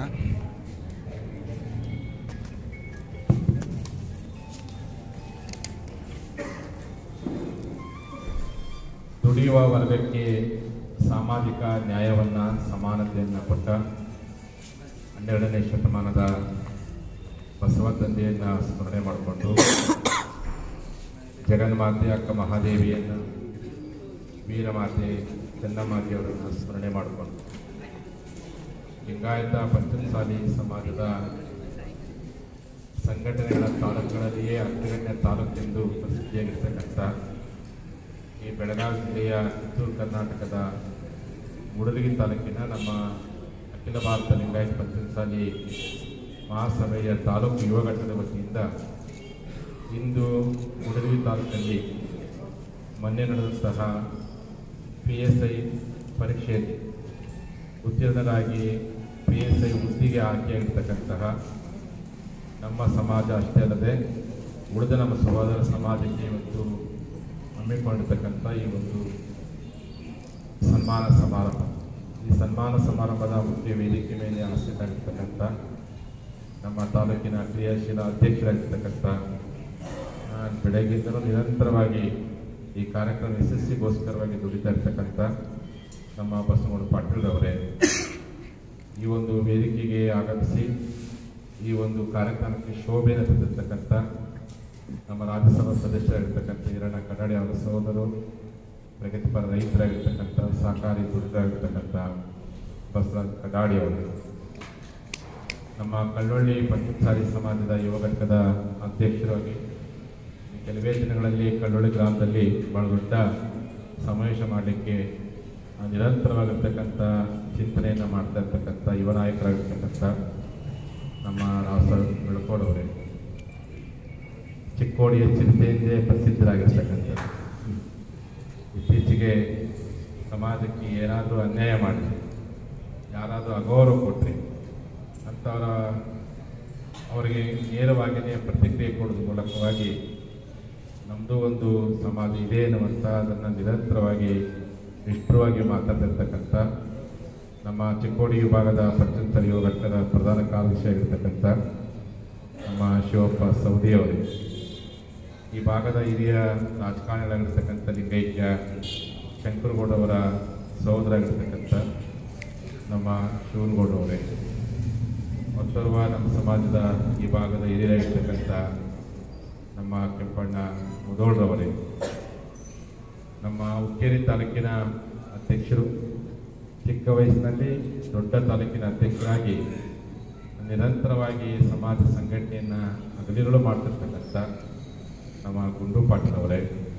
ದುಡಿಯುವ ವರ್ಗಕ್ಕೆ ಸಾಮಾಜಿಕ ನ್ಯಾಯವನ್ನು ಸಮಾನತೆಯನ್ನು ಕೊಟ್ಟ ಹನ್ನೆರಡನೇ ಶತಮಾನದ ಬಸವ ತಂದೆಯನ್ನು ಸ್ಮರಣೆ ಮಾಡಿಕೊಂಡು ಜಗನ್ಮಾತೆ ಅಕ್ಕ ಮಹಾದೇವಿಯನ್ನು ವೀರಮಾತೆ ಚೆನ್ನಮ್ಮಾಜಿಯವರನ್ನು ಸ್ಮರಣೆ ಮಾಡಿಕೊಂಡು ಲಿಂಗಾಯತ ಪಂಚಮಸಾಲಿ ಸಮಾಜದ ಸಂಘಟನೆಗಳ ತಾಲೂಕುಗಳಲ್ಲಿಯೇ ಅಗ್ರಗಣ್ಯ ತಾಲೂಕೆಂದು ಪ್ರಸಿದ್ಧಿಯಾಗಿರ್ತಕ್ಕಂಥ ಈ ಬೆಳಗಾವಿ ಜಿಲ್ಲೆಯ ಕಿತ್ತೂರು ಕರ್ನಾಟಕದ ಮೂಡಲಗಿ ತಾಲೂಕಿನ ನಮ್ಮ ಅಖಿಲ ಭಾರತ ಲಿಂಗಾಯತ ಪಂಚಮಸಾಲಿ ಮಹಾಸಭೆಯ ತಾಲೂಕು ಯುವ ಘಟಕದ ವತಿಯಿಂದ ಇಂದು ಮೂಡಲಗಿ ತಾಲೂಕಿನಲ್ಲಿ ಮೊನ್ನೆ ನಡೆದಂತಹ ಪಿ ಎಸ್ ಐ ಪರೀಕ್ಷೆಯಲ್ಲಿ ಉತ್ತೀರ್ಣರಾಗಿ ಪಿ ಎಸ್ ಐ ಹುದ್ದೆಗೆ ಆಯ್ಕೆಯಾಗಿರ್ತಕ್ಕಂತಹ ನಮ್ಮ ಸಮಾಜ ಅಷ್ಟೇ ಅಲ್ಲದೆ ಉಳಿದ ನಮ್ಮ ಸಹೋದರ ಸಮಾಜಕ್ಕೆ ಇವತ್ತು ಹಮ್ಮಿಕೊಂಡಿರ್ತಕ್ಕಂಥ ಈ ಒಂದು ಸನ್ಮಾನ ಸಮಾರಂಭ ಈ ಸನ್ಮಾನ ಸಮಾರಂಭದ ಮುಖ್ಯ ವೇದಿಕೆ ಮೇಲೆ ಆಸಕ್ತರಾಗಿರ್ತಕ್ಕಂಥ ನಮ್ಮ ತಾಲೂಕಿನ ಕ್ರಿಯಾಶೀಲ ಅಧ್ಯಕ್ಷರಾಗಿರ್ತಕ್ಕಂಥ ಆ, ಬೆಳಗ್ಗಿಂದಲೂ ನಿರಂತರವಾಗಿ ಈ ಕಾರ್ಯಕ್ರಮ ಯಶಸ್ವಿಗೋಸ್ಕರವಾಗಿ ದುಡಿತಾ ಇರ್ತಕ್ಕಂಥ ನಮ್ಮ ಬಸವಗೌಡ ಪಾಟೀಲ್ರವರೇ ಈ ಒಂದು ವೇದಿಕೆಗೆ ಆಗಮಿಸಿ ಈ ಒಂದು ಕಾರ್ಯಕ್ರಮಕ್ಕೆ ಶೋಭೆಯನ್ನು ತಂದಿರ್ತಕ್ಕಂಥ ನಮ್ಮ ರಾಜ್ಯಸಭಾ ಸದಸ್ಯರಾಗಿರ್ತಕ್ಕಂಥ ಹಿರಣ್ಣ ಕನ್ನಡಿ ಅವರ ಸಹೋದರು ಪ್ರಗತಿಪರ ರೈತರಾಗಿರ್ತಕ್ಕಂಥ ಸಹಕಾರಿ ದುಡಿದರಾಗಿರ್ತಕ್ಕಂಥ ಬಸವರಾಜ್ ಕಡಾಡಿ ಅವರು ನಮ್ಮ ಕಳ್ಳೊಳ್ಳಿ ಪಂಚಮಸಾಲಿ ಸಮಾಜದ ಯುವ ಘಟಕದ ಅಧ್ಯಕ್ಷರಾಗಿ ಈ ಕೆಲವೇ ದಿನಗಳಲ್ಲಿ ಕಳ್ಳೊಳ್ಳಿ ಗ್ರಾಮದಲ್ಲಿ ಬಹಳ ದೊಡ್ಡ ಸಮಾವೇಶ ಮಾಡಲಿಕ್ಕೆ ಆ, ನಿರಂತರವಾಗಿರ್ತಕ್ಕಂಥ ಚಿಂತನೆಯನ್ನು ಮಾಡ್ತಾ ಇರ್ತಕ್ಕಂಥ ಯುವ ನಾಯಕರಾಗಿರ್ತಕ್ಕಂಥ ನಮ್ಮ ರಾವ್ ಸಾಹೇಬ್ ಬೆಳಕೋಡವರೇ ಚಿಕ್ಕೋಡಿಯ ಚಿಂತೆಯಿಂದೇ ಪ್ರಸಿದ್ಧರಾಗಿರ್ತಕ್ಕಂಥ ಇತ್ತೀಚೆಗೆ ಸಮಾಜಕ್ಕೆ ಏನಾದರೂ ಅನ್ಯಾಯ ಮಾಡಿರಿ ಯಾರಾದರೂ ಅಗೌರವ ಕೊಟ್ಟರೆ ಅಂಥವರ ಅವರಿಗೆ ನೇರವಾಗಿಯೇ ಪ್ರತಿಕ್ರಿಯೆ ಕೊಡೋದ್ರ ಮೂಲಕವಾಗಿ ನಮ್ಮದು ಒಂದು ಸಮಾಜ ಇದೆ ಅನ್ನುವಂಥ ಅದನ್ನು ನಿರಂತರವಾಗಿ ನಿಷ್ಠುರವಾಗಿ ಮಾತಾಡ್ತಿರ್ತಕ್ಕಂಥ ನಮ್ಮ ಚಿಕ್ಕೋಡಿ ವಿಭಾಗದ ಪಂಚಂತರ ಯುವ ಘಟಕದ ಪ್ರಧಾನ ಕಾರ್ಯದರ್ಶಿ ಆಗಿರ್ತಕ್ಕಂಥ ನಮ್ಮ ಶಿವಪ್ಪ ಸೌದಿಯವರೇ ಈ ಭಾಗದ ಹಿರಿಯ ರಾಜಕಾರಣಿಗಳಾಗಿರ್ತಕ್ಕಂಥ ಲಿಂಗೈಕ್ಯ ಶಂಕರಗೌಡವರ ಸಹೋದರಾಗಿರ್ತಕ್ಕಂಥ ನಮ್ಮ ಶಿವನಗೌಡವರೇ ಮತ್ತೋರ್ವ ನಮ್ಮ ಸಮಾಜದ ಈ ಭಾಗದ ಹಿರಿಯರಾಗಿರ್ತಕ್ಕಂಥ ನಮ್ಮ ಕೆಂಪಣ್ಣ ಮುದೋಳ್ರವರೇ ನಮ್ಮ ಹುಕ್ಕೇರಿ ತಾಲೂಕಿನ ಅಧ್ಯಕ್ಷರು ಚಿಕ್ಕ ವಯಸ್ಸಿನಲ್ಲಿ ದೊಡ್ಡ ತಾಲೂಕಿನ ಅಧ್ಯಕ್ಷರಾಗಿ ನಿರಂತರವಾಗಿ ಸಮಾಜ ಸಂಘಟನೆಯನ್ನು ಹಗಲಿರುಳು ಮಾಡ್ತಿರ್ತಕ್ಕಂಥ ನಮ್ಮ ಗುಂಡು ಪಾಟೀಲ್ ಅವರೇ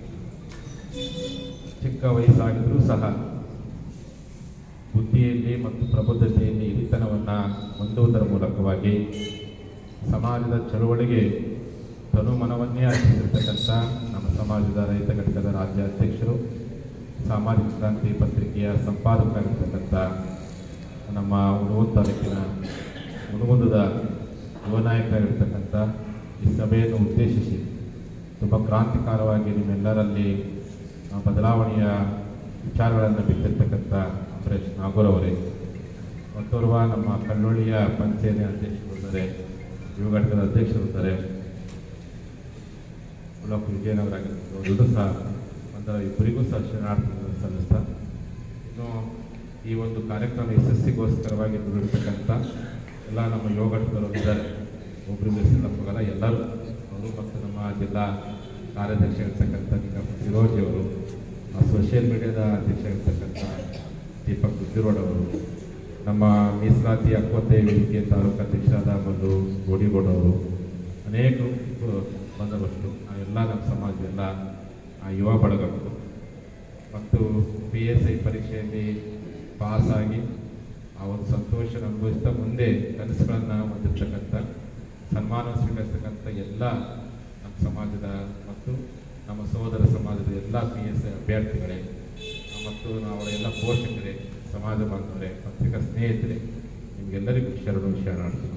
ಚಿಕ್ಕ ವಯಸ್ಸಾಗಿದ್ರೂ ಸಹ ಬುದ್ಧಿಯಲ್ಲಿ ಮತ್ತು ಪ್ರಬುದ್ಧತೆಯಲ್ಲಿ ಹಿರಿತನವನ್ನು ಹೊಂದುವುದರ ಮೂಲಕವಾಗಿ ಸಮಾಜದ ಚಳುವಳಿಗೆ ತನುಮನವನ್ನೇ ಅರ್ಪಿಸಿರ್ತಕ್ಕಂಥ ನಮ್ಮ ಸಮಾಜದ ರೈತ ಘಟಕದ ರಾಜ್ಯ ಅಧ್ಯಕ್ಷರು ಸಾಮಾಜಿಕ ಕ್ರಾಂತಿ ಪತ್ರಿಕೆಯ ಸಂಪಾದಕರಾಗಿರ್ತಕ್ಕಂಥ ನಮ್ಮ ಉಣವು ತಾಲೂಕಿನ ಮುನುಗುಂದದ ಯುವ ನಾಯಕರಾಗಿರ್ತಕ್ಕಂಥ ಈ ಸಭೆಯನ್ನು ಉದ್ದೇಶಿಸಿ ತುಂಬ ಕ್ರಾಂತಿಕಾರವಾಗಿ ನಿಮ್ಮೆಲ್ಲರಲ್ಲಿ ಆ, ಬದಲಾವಣೆಯ ವಿಚಾರಗಳನ್ನು ಬಿತ್ತಿರ್ತಕ್ಕಂಥ ಅಂಬರೀಶ್ ನಾಗೂರ್ ಅವರೇ ಮತ್ತೋರ್ವ ನಮ್ಮ ಕಲ್ಲೊಳ್ಳಿಯ ಪಂಚಾಯತಿ ಅಧ್ಯಕ್ಷರಿದ್ದಾರೆ ಯುವ ಘಟಕದ ಅಧ್ಯಕ್ಷರಿದ್ದಾರೆ ಉಳ್ಳಪ್ಪ ವಿಜಯನಗರ ಆಗಿರ್ಬೋದು ಎಲ್ಲರೂ ಸಹ ಒಂದರ ಇಬ್ಬರಿಗೂ ಸಹ ಶರಣಾರ್ಥಿಗಳನ್ನು ಸಲ್ಲಿಸ್ತಾ ಇನ್ನು ಈ ಒಂದು ಕಾರ್ಯಕ್ರಮ ಯಶಸ್ಸಿಗೋಸ್ಕರವಾಗಿ ದುಡಿರ್ತಕ್ಕಂಥ ಎಲ್ಲ ನಮ್ಮ ಯೋಗ ಘಟಕದವರು ಇದ್ದಾರೆ ಒಬ್ಬರಿಂದ ಸಿದ್ದಪ್ಪಗಲ್ಲ ಎಲ್ಲರೂ ಅವರು ಮತ್ತು ನಮ್ಮ ಜಿಲ್ಲಾ ಕಾರ್ಯದರ್ಶಿ ಇರ್ತಕ್ಕಂಥ ನಿಂಗಪ್ಪ ಫಿರೋಜಿ ಅವರು ಸೋಷಿಯಲ್ ಮೀಡಿಯಾದ ಅಧ್ಯಕ್ಷ ಇರ್ತಕ್ಕಂಥ ದೀಪಕ್ ಗುಜ್ಜಿರೋಡ್ ಅವರು ನಮ್ಮ ಮೀಸಲಾತಿ ಹಕ್ಕೋತೆ ವೇದಿಕೆ ತಾಲೂಕು ಅಧ್ಯಕ್ಷರಾದ ಮಲ್ಲು ಗೋಡಿಗೌಡ ಅವರು ಅನೇಕರು ಬಂದವಷ್ಟು ಆ ಎಲ್ಲ ನಮ್ಮ ಸಮಾಜ ಎಲ್ಲ ಆ ಯುವ ಬಳಗಗಳು ಮತ್ತು ಪಿ ಎಸ್ ಐ ಪರೀಕ್ಷೆಯಲ್ಲಿ ಪಾಸಾಗಿ ಆ ಒಂದು ಸಂತೋಷ ಅನುಭವಿಸ್ತಾ ಮುಂದೆ ಕನಸುಗಳನ್ನು ಹೊಂದಿರ್ತಕ್ಕಂಥ ಸನ್ಮಾನ ಸ್ವೀಕರಿಸ್ತಕ್ಕಂಥ ಎಲ್ಲ ನಮ್ಮ ಸಮಾಜದ ಮತ್ತು ನಮ್ಮ ಸಹೋದರ ಸಮಾಜದ ಎಲ್ಲ ಪಿ ಎಸ್ ಐ ಅಭ್ಯರ್ಥಿಗಳೇ ಮತ್ತು ಅವರ ಎಲ್ಲ ಪೋಷಕರೇ ಸಮಾಜ ಬಾಂಧವರೇ ಪತ್ರಿಕಾ ಸ್ನೇಹಿತರೆ ನಿಮಗೆಲ್ಲರಿಗೂ ಶರಣು ಶರಣಾರ್ಥಿಗಳು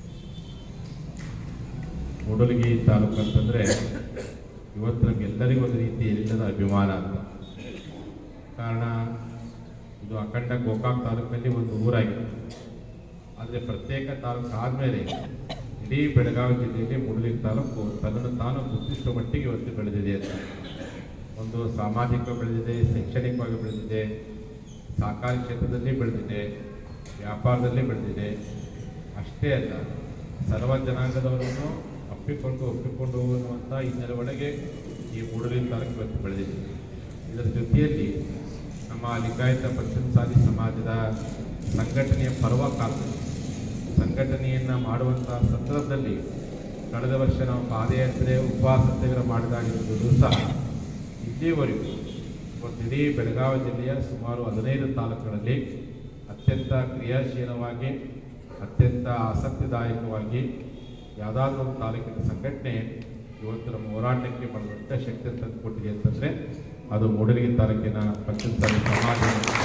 ಮೂಡಲಗಿ ತಾಲೂಕು ಅಂತಂದರೆ ಇವತ್ತು ನಮಗೆಲ್ಲರಿಗೂ ಒಂದು ರೀತಿ ಇಲ್ಲದ ಅಭಿಮಾನ ಅಂತ ಕಾರಣ ಇದು ಅಖಂಡ ಗೋಕಾಕ್ ತಾಲೂಕಿನಲ್ಲಿ ಒಂದು ಊರಾಗಿದೆ ಆದರೆ ಪ್ರತ್ಯೇಕ ತಾಲೂಕು ಆದಮೇಲೆ ಇಡೀ ಬೆಳಗಾವಿ ಜಿಲ್ಲೆಯಲ್ಲಿ ಮೂಡಲಿಗೆ ತಾಲೂಕು ತನ್ನನ್ನು ತಾನು ಗುರುತಿಸುವ ಮಟ್ಟಿಗೆ ಇವತ್ತು ಬೆಳೆದಿದೆ ಅಂತ ಒಂದು ಸಾಮಾಜಿಕ ಬೆಳೆದಿದೆ ಶೈಕ್ಷಣಿಕವಾಗಿ ಬೆಳೆದಿದೆ ಸಹಕಾರಿ ಕ್ಷೇತ್ರದಲ್ಲಿ ಬೆಳೆದಿದೆ ವ್ಯಾಪಾರದಲ್ಲಿ ಬೆಳೆದಿದೆ ಅಷ್ಟೇ ಅಲ್ಲ ಸರ್ವ ಜನಾಂಗದವರನ್ನು ಅಪ್ಪಿಕೊಂಡು ಒಪ್ಪಿಕೊಂಡು ಹೋಗುವಂಥ ಹಿನ್ನೆಲೆ ಒಳಗೆ ಈ ಮೂಡಲಿ ತಾಲೂಕು ಇವತ್ತು ಬೆಳೆದಿದೆ ಇದರ ಜೊತೆಯಲ್ಲಿ ನಮ್ಮ ಲಿಂಗಾಯತ ಪಂಚಮಸಾಲಿ ಸಮಾಜದ ಸಂಘಟನೆಯ ಪರ್ವಕಾಲ ಸಂಘಟನೆಯನ್ನು ಮಾಡುವಂಥ ಸಂದರ್ಭದಲ್ಲಿ ಕಳೆದ ವರ್ಷ ನಾವು ಪಾದಯಾತ್ರೆ ಉಪವಾಸ ಸತ್ಯಾಗ್ರಹ ಮಾಡಿದಾಗಿರುವುದು ಸಹ ಇಲ್ಲಿಯವರೆಗೂ ಇವತ್ತು ಇಡೀ ಬೆಳಗಾವಿ ಜಿಲ್ಲೆಯ ಸುಮಾರು ಹದಿನೈದು ತಾಲೂಕುಗಳಲ್ಲಿ ಅತ್ಯಂತ ಕ್ರಿಯಾಶೀಲವಾಗಿ ಅತ್ಯಂತ ಆಸಕ್ತಿದಾಯಕವಾಗಿ ಯಾವುದಾದ್ರೂ ಒಂದು ತಾಲೂಕಿನ ಸಂಘಟನೆ ಇವತ್ತು ನಮ್ಮ ಹೋರಾಟಕ್ಕೆ ಬಹಳ ದೊಡ್ಡ ಶಕ್ತಿ ತಂದು ಕೊಟ್ಟಿದೆ ಅಂತಂದರೆ ಅದು ಮೂಡಲಗಿ ತಾಲೂಕಿನ ಪಂಚಮಸಾಲಿ ಸಮಾಜ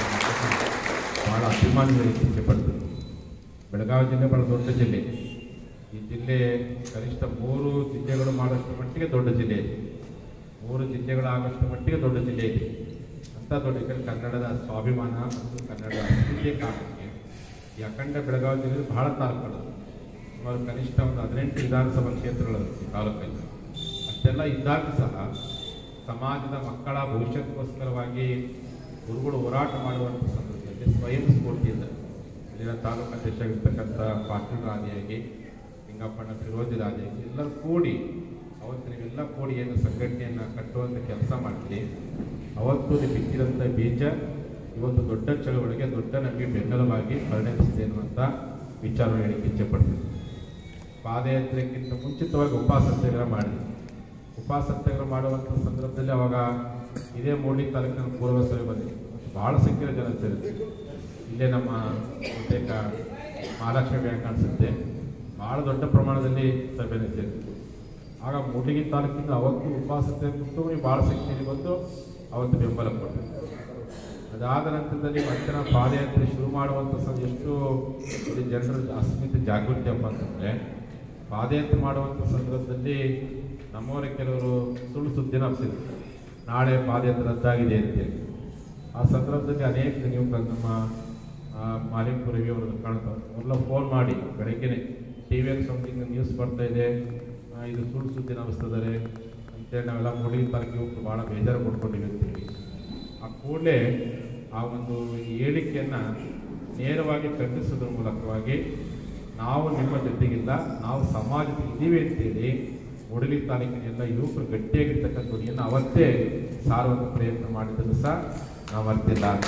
ಭಾಳ ಅಭಿಮಾನಿಗಳಿಗೆ ಇಚ್ಛೆ ಪಡ್ತದೆ ಬೆಳಗಾವಿ ಜಿಲ್ಲೆ ಬಹಳ ದೊಡ್ಡ ಜಿಲ್ಲೆ ಈ ಜಿಲ್ಲೆ ಕನಿಷ್ಠ ಮೂರು ಜಿಲ್ಲೆಗಳು ಮಾಡೋಷ್ಟು ಮಟ್ಟಿಗೆ ದೊಡ್ಡ ಜಿಲ್ಲೆ ಇದೆ ಮೂರು ಜಿಲ್ಲೆಗಳಾಗಷ್ಟು ಮಟ್ಟಿಗೆ ದೊಡ್ಡ ಜಿಲ್ಲೆ ಇದೆ ಅಂತ ದೊಡ್ಡ ಯಾಕಂದ್ರೆ ಕನ್ನಡದ ಸ್ವಾಭಿಮಾನ ಮತ್ತು ಕನ್ನಡದ ಅಸ್ತಿತ್ವಕ್ಕೆ ಕಾರಣಕ್ಕೆ ಈ ಅಖಂಡ ಬೆಳಗಾವಿ ಜಿಲ್ಲೆ ಬಹಳ ತಾಲೂಕುಗಳು ಸುಮಾರು ಕನಿಷ್ಠ ಒಂದು ಹದಿನೆಂಟು ವಿಧಾನಸಭಾ ಕ್ಷೇತ್ರಗಳು ಈ ತಾಲೂಕಲ್ಲಿ ಅಷ್ಟೆಲ್ಲ ಇದ್ದಾಗ ಸಹ ಸಮಾಜದ ಮಕ್ಕಳ ಭವಿಷ್ಯಕ್ಕೋಸ್ಕರವಾಗಿ ಗುರುಗಳು ಹೋರಾಟ ಮಾಡುವಂಥ ಸಂದರ್ಭದಲ್ಲಿ ಸ್ವಯಂ ಸ್ಫೂರ್ತಿಯಿಂದ ಇಲ್ಲಿನ ತಾಲೂಕು ಅಧ್ಯಕ್ಷರಾಗಿರ್ತಕ್ಕಂಥ ಪಾಟೀಲ್ ರಾಜಿಯಾಗಿ ಲಿಂಗಪ್ಪಣ್ಣ ಫಿರೋಜಿ ರಾಜಿಯಾಗಿ ಎಲ್ಲರೂ ಕೂಡಿ ಅವತ್ತು ನೀವೆಲ್ಲ ಕೂಡಿ ಏನು ಸಂಘಟನೆಯನ್ನು ಕಟ್ಟುವಂಥ ಕೆಲಸ ಮಾಡ್ತೀರಿ ಅವತ್ತು ನೀವು ಬಿತ್ತಿದಂಥ ಬೀಜ ಇವತ್ತು ದೊಡ್ಡ ಚಳವಳಿಗೆ ದೊಡ್ಡ ನಮಗೆ ಬೆಂಬಲವಾಗಿ ಪರಿಣಮಿಸಿದೆ ಅನ್ನುವಂಥ ವಿಚಾರವನ್ನು ಹೇಳಿಕ್ಕೆ ಇಚ್ಛೆಪಡ್ತೀನಿ ಪಾದಯಾತ್ರೆಗಿಂತ ಮುಂಚಿತವಾಗಿ ಉಪವಾಸ ಸತ್ಯಾಗ್ರಹ ಮಾಡಿದ್ವಿ ಉಪವಾಸ ಸತ್ಯಾಗ್ರಹ ಮಾಡುವಂಥ ಸಂದರ್ಭದಲ್ಲಿ ಅವಾಗ ಇದೇ ಮೂಡಿ ತಾಲೂಕಿನ ಪೂರ್ವ ಸಭೆ ಬಂದಿದೆ ಭಾಳ ಸಂಖ್ಯೆಯ ಜನ ಸೇರಿದ್ರು ಇಲ್ಲೇ ನಮ್ಮ ಬಹುತೇಕ ಮಹಾಲಕ್ಷ್ಮಿ ಬ್ಯಾಂಕ್ ಅನಿಸುತ್ತೆ ಭಾಳ ದೊಡ್ಡ ಪ್ರಮಾಣದಲ್ಲಿ ಸಭೆ ಸೇರಿತ್ತು ಆಗ ಮೂಡಿಗೆ ತಾಲೂಕಿಂದ ಅವತ್ತು ಉಪವಾಸ ಸತ್ಯಾಗ್ರಹ ಭಾಳ ಸಂಖ್ಯೆಯಲ್ಲಿ ಬಂದು ಅವತ್ತು ಬೆಂಬಲ ಕೊಟ್ಟರು ಅದಾದ ನಂತರದಲ್ಲಿ ಮತ್ತೆ ನಾವು ಪಾದಯಾತ್ರೆ ಶುರು ಮಾಡುವಂಥ ಸ ಎಷ್ಟು ಇಲ್ಲಿ ಜನರ ಅಸ್ಮಿತ ಜಾಗೃತಿ ಅಪ್ಪ ಅಂತಂದರೆ ಪಾದಯಾತ್ರೆ ಮಾಡುವಂಥ ಸಂದರ್ಭದಲ್ಲಿ ನಮ್ಮವರೇ ಕೆಲವರು ಸುಳ್ಳು ಸುದ್ದಿನ ಹಬ್ಸಿದ್ರು ನಾಳೆ ಪಾದಯಾತ್ರೆ ರದ್ದಾಗಿದೆ ಅಂತೇಳಿ ಆ ಸಂದರ್ಭದಲ್ಲಿ ಅನೇಕ ನೀವು ಕ- ನಮ್ಮ ಆ, ಮಾಲಿಂಪುರ ರವಿ ಅವರು ಕಾಣ್ತಾರೆ ಎಲ್ಲ ಫೋನ್ ಮಾಡಿ ಬೆಳಗ್ಗೆನೆ ಟಿ ವಿಯಲ್ಲಿ ಸಮಥಿಂಗ್ ನ್ಯೂಸ್ ಬರ್ತಾ ಇದೆ ಆ, ಇದು ಸುಳ್ಳು ಸುದ್ದಿ ನಮಿಸ್ತಿದ್ದಾರೆ ಅಂತೇಳಿ ನಾವೆಲ್ಲ ಮೂಡಿ ತಾಲೂಕಿಗೆ ಹೋಗಿ ಭಾಳ ಬೇಜಾರು ಕೊಡ್ಕೊಂಡಿವಿ ಅಂತೇಳಿ ಆ ಕೂಡಲೇ ಆ ಒಂದು ಹೇಳಿಕೆಯನ್ನು ನೇರವಾಗಿ ಖಂಡಿಸೋದ್ರ ಮೂಲಕವಾಗಿ ನಾವು ನಿಮ್ಮ ಜೊತೆಗಿಲ್ಲ ನಾವು ಸಮಾಜದಲ್ಲಿ ಇದ್ದೀವಿ ಅಂತೇಳಿ ಮೂಡಲಿ ತಾಲೂಕಿನ ಎಲ್ಲ ಯುವಕರು ಗಟ್ಟಿಯಾಗಿರ್ತಕ್ಕಂಥ ಧ್ವನಿಯನ್ನು ಅವತ್ತೇ ಸಾರುವಂಥ ಪ್ರಯತ್ನ ಮಾಡಿದ್ದನ್ನು ಸಹ ನಾವು ಮರ್ತಿಲ್ಲ ಅಂತ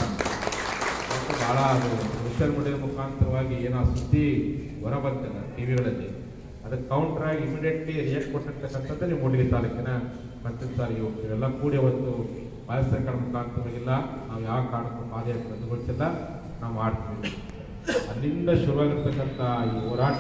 ಮತ್ತು ಭಾಳ ಅದು ಸೋಷಿಯಲ್ ಮೀಡಿಯಾ ಮುಖಾಂತರವಾಗಿ ಏನೋ ಆ ಸುದ್ದಿ ಹೊರ ಬಂತಲ್ಲ ಟಿ ವಿಗಳಲ್ಲಿ ಅದಕ್ಕೆ ಕೌಂಟರ್ ಆಗಿ ಇಮಿಡಿಯೇಟ್ಲಿ ರಿಯಾಕ್ಟ್ ಕೊಟ್ಟಿರ್ತಕ್ಕಂಥದ್ದು ನೀವು ಮೂಡಿಗೆ ತಾಲೂಕಿನ ಮಂತ್ರಿ ಯುವಕರು ಇವೆಲ್ಲ ಕೂಡಿ ಅವತ್ತು ಭಾರತ ಸರ್ಕಾರ ಮುಖಾಂತರವಾಗಿಲ್ಲ ನಾವು ಯಾವ ಕಾರಣಕ್ಕೂ ಪಾದಯಾತ್ರೆ ರದ್ದುಗೊಳಿಸಿಲ್ಲ ನಾವು ಮಾಡ್ತೀವಿ ಅಲ್ಲಿಂದ ಶುರುವಾಗಿರ್ತಕ್ಕಂಥ ಈ ಹೋರಾಟ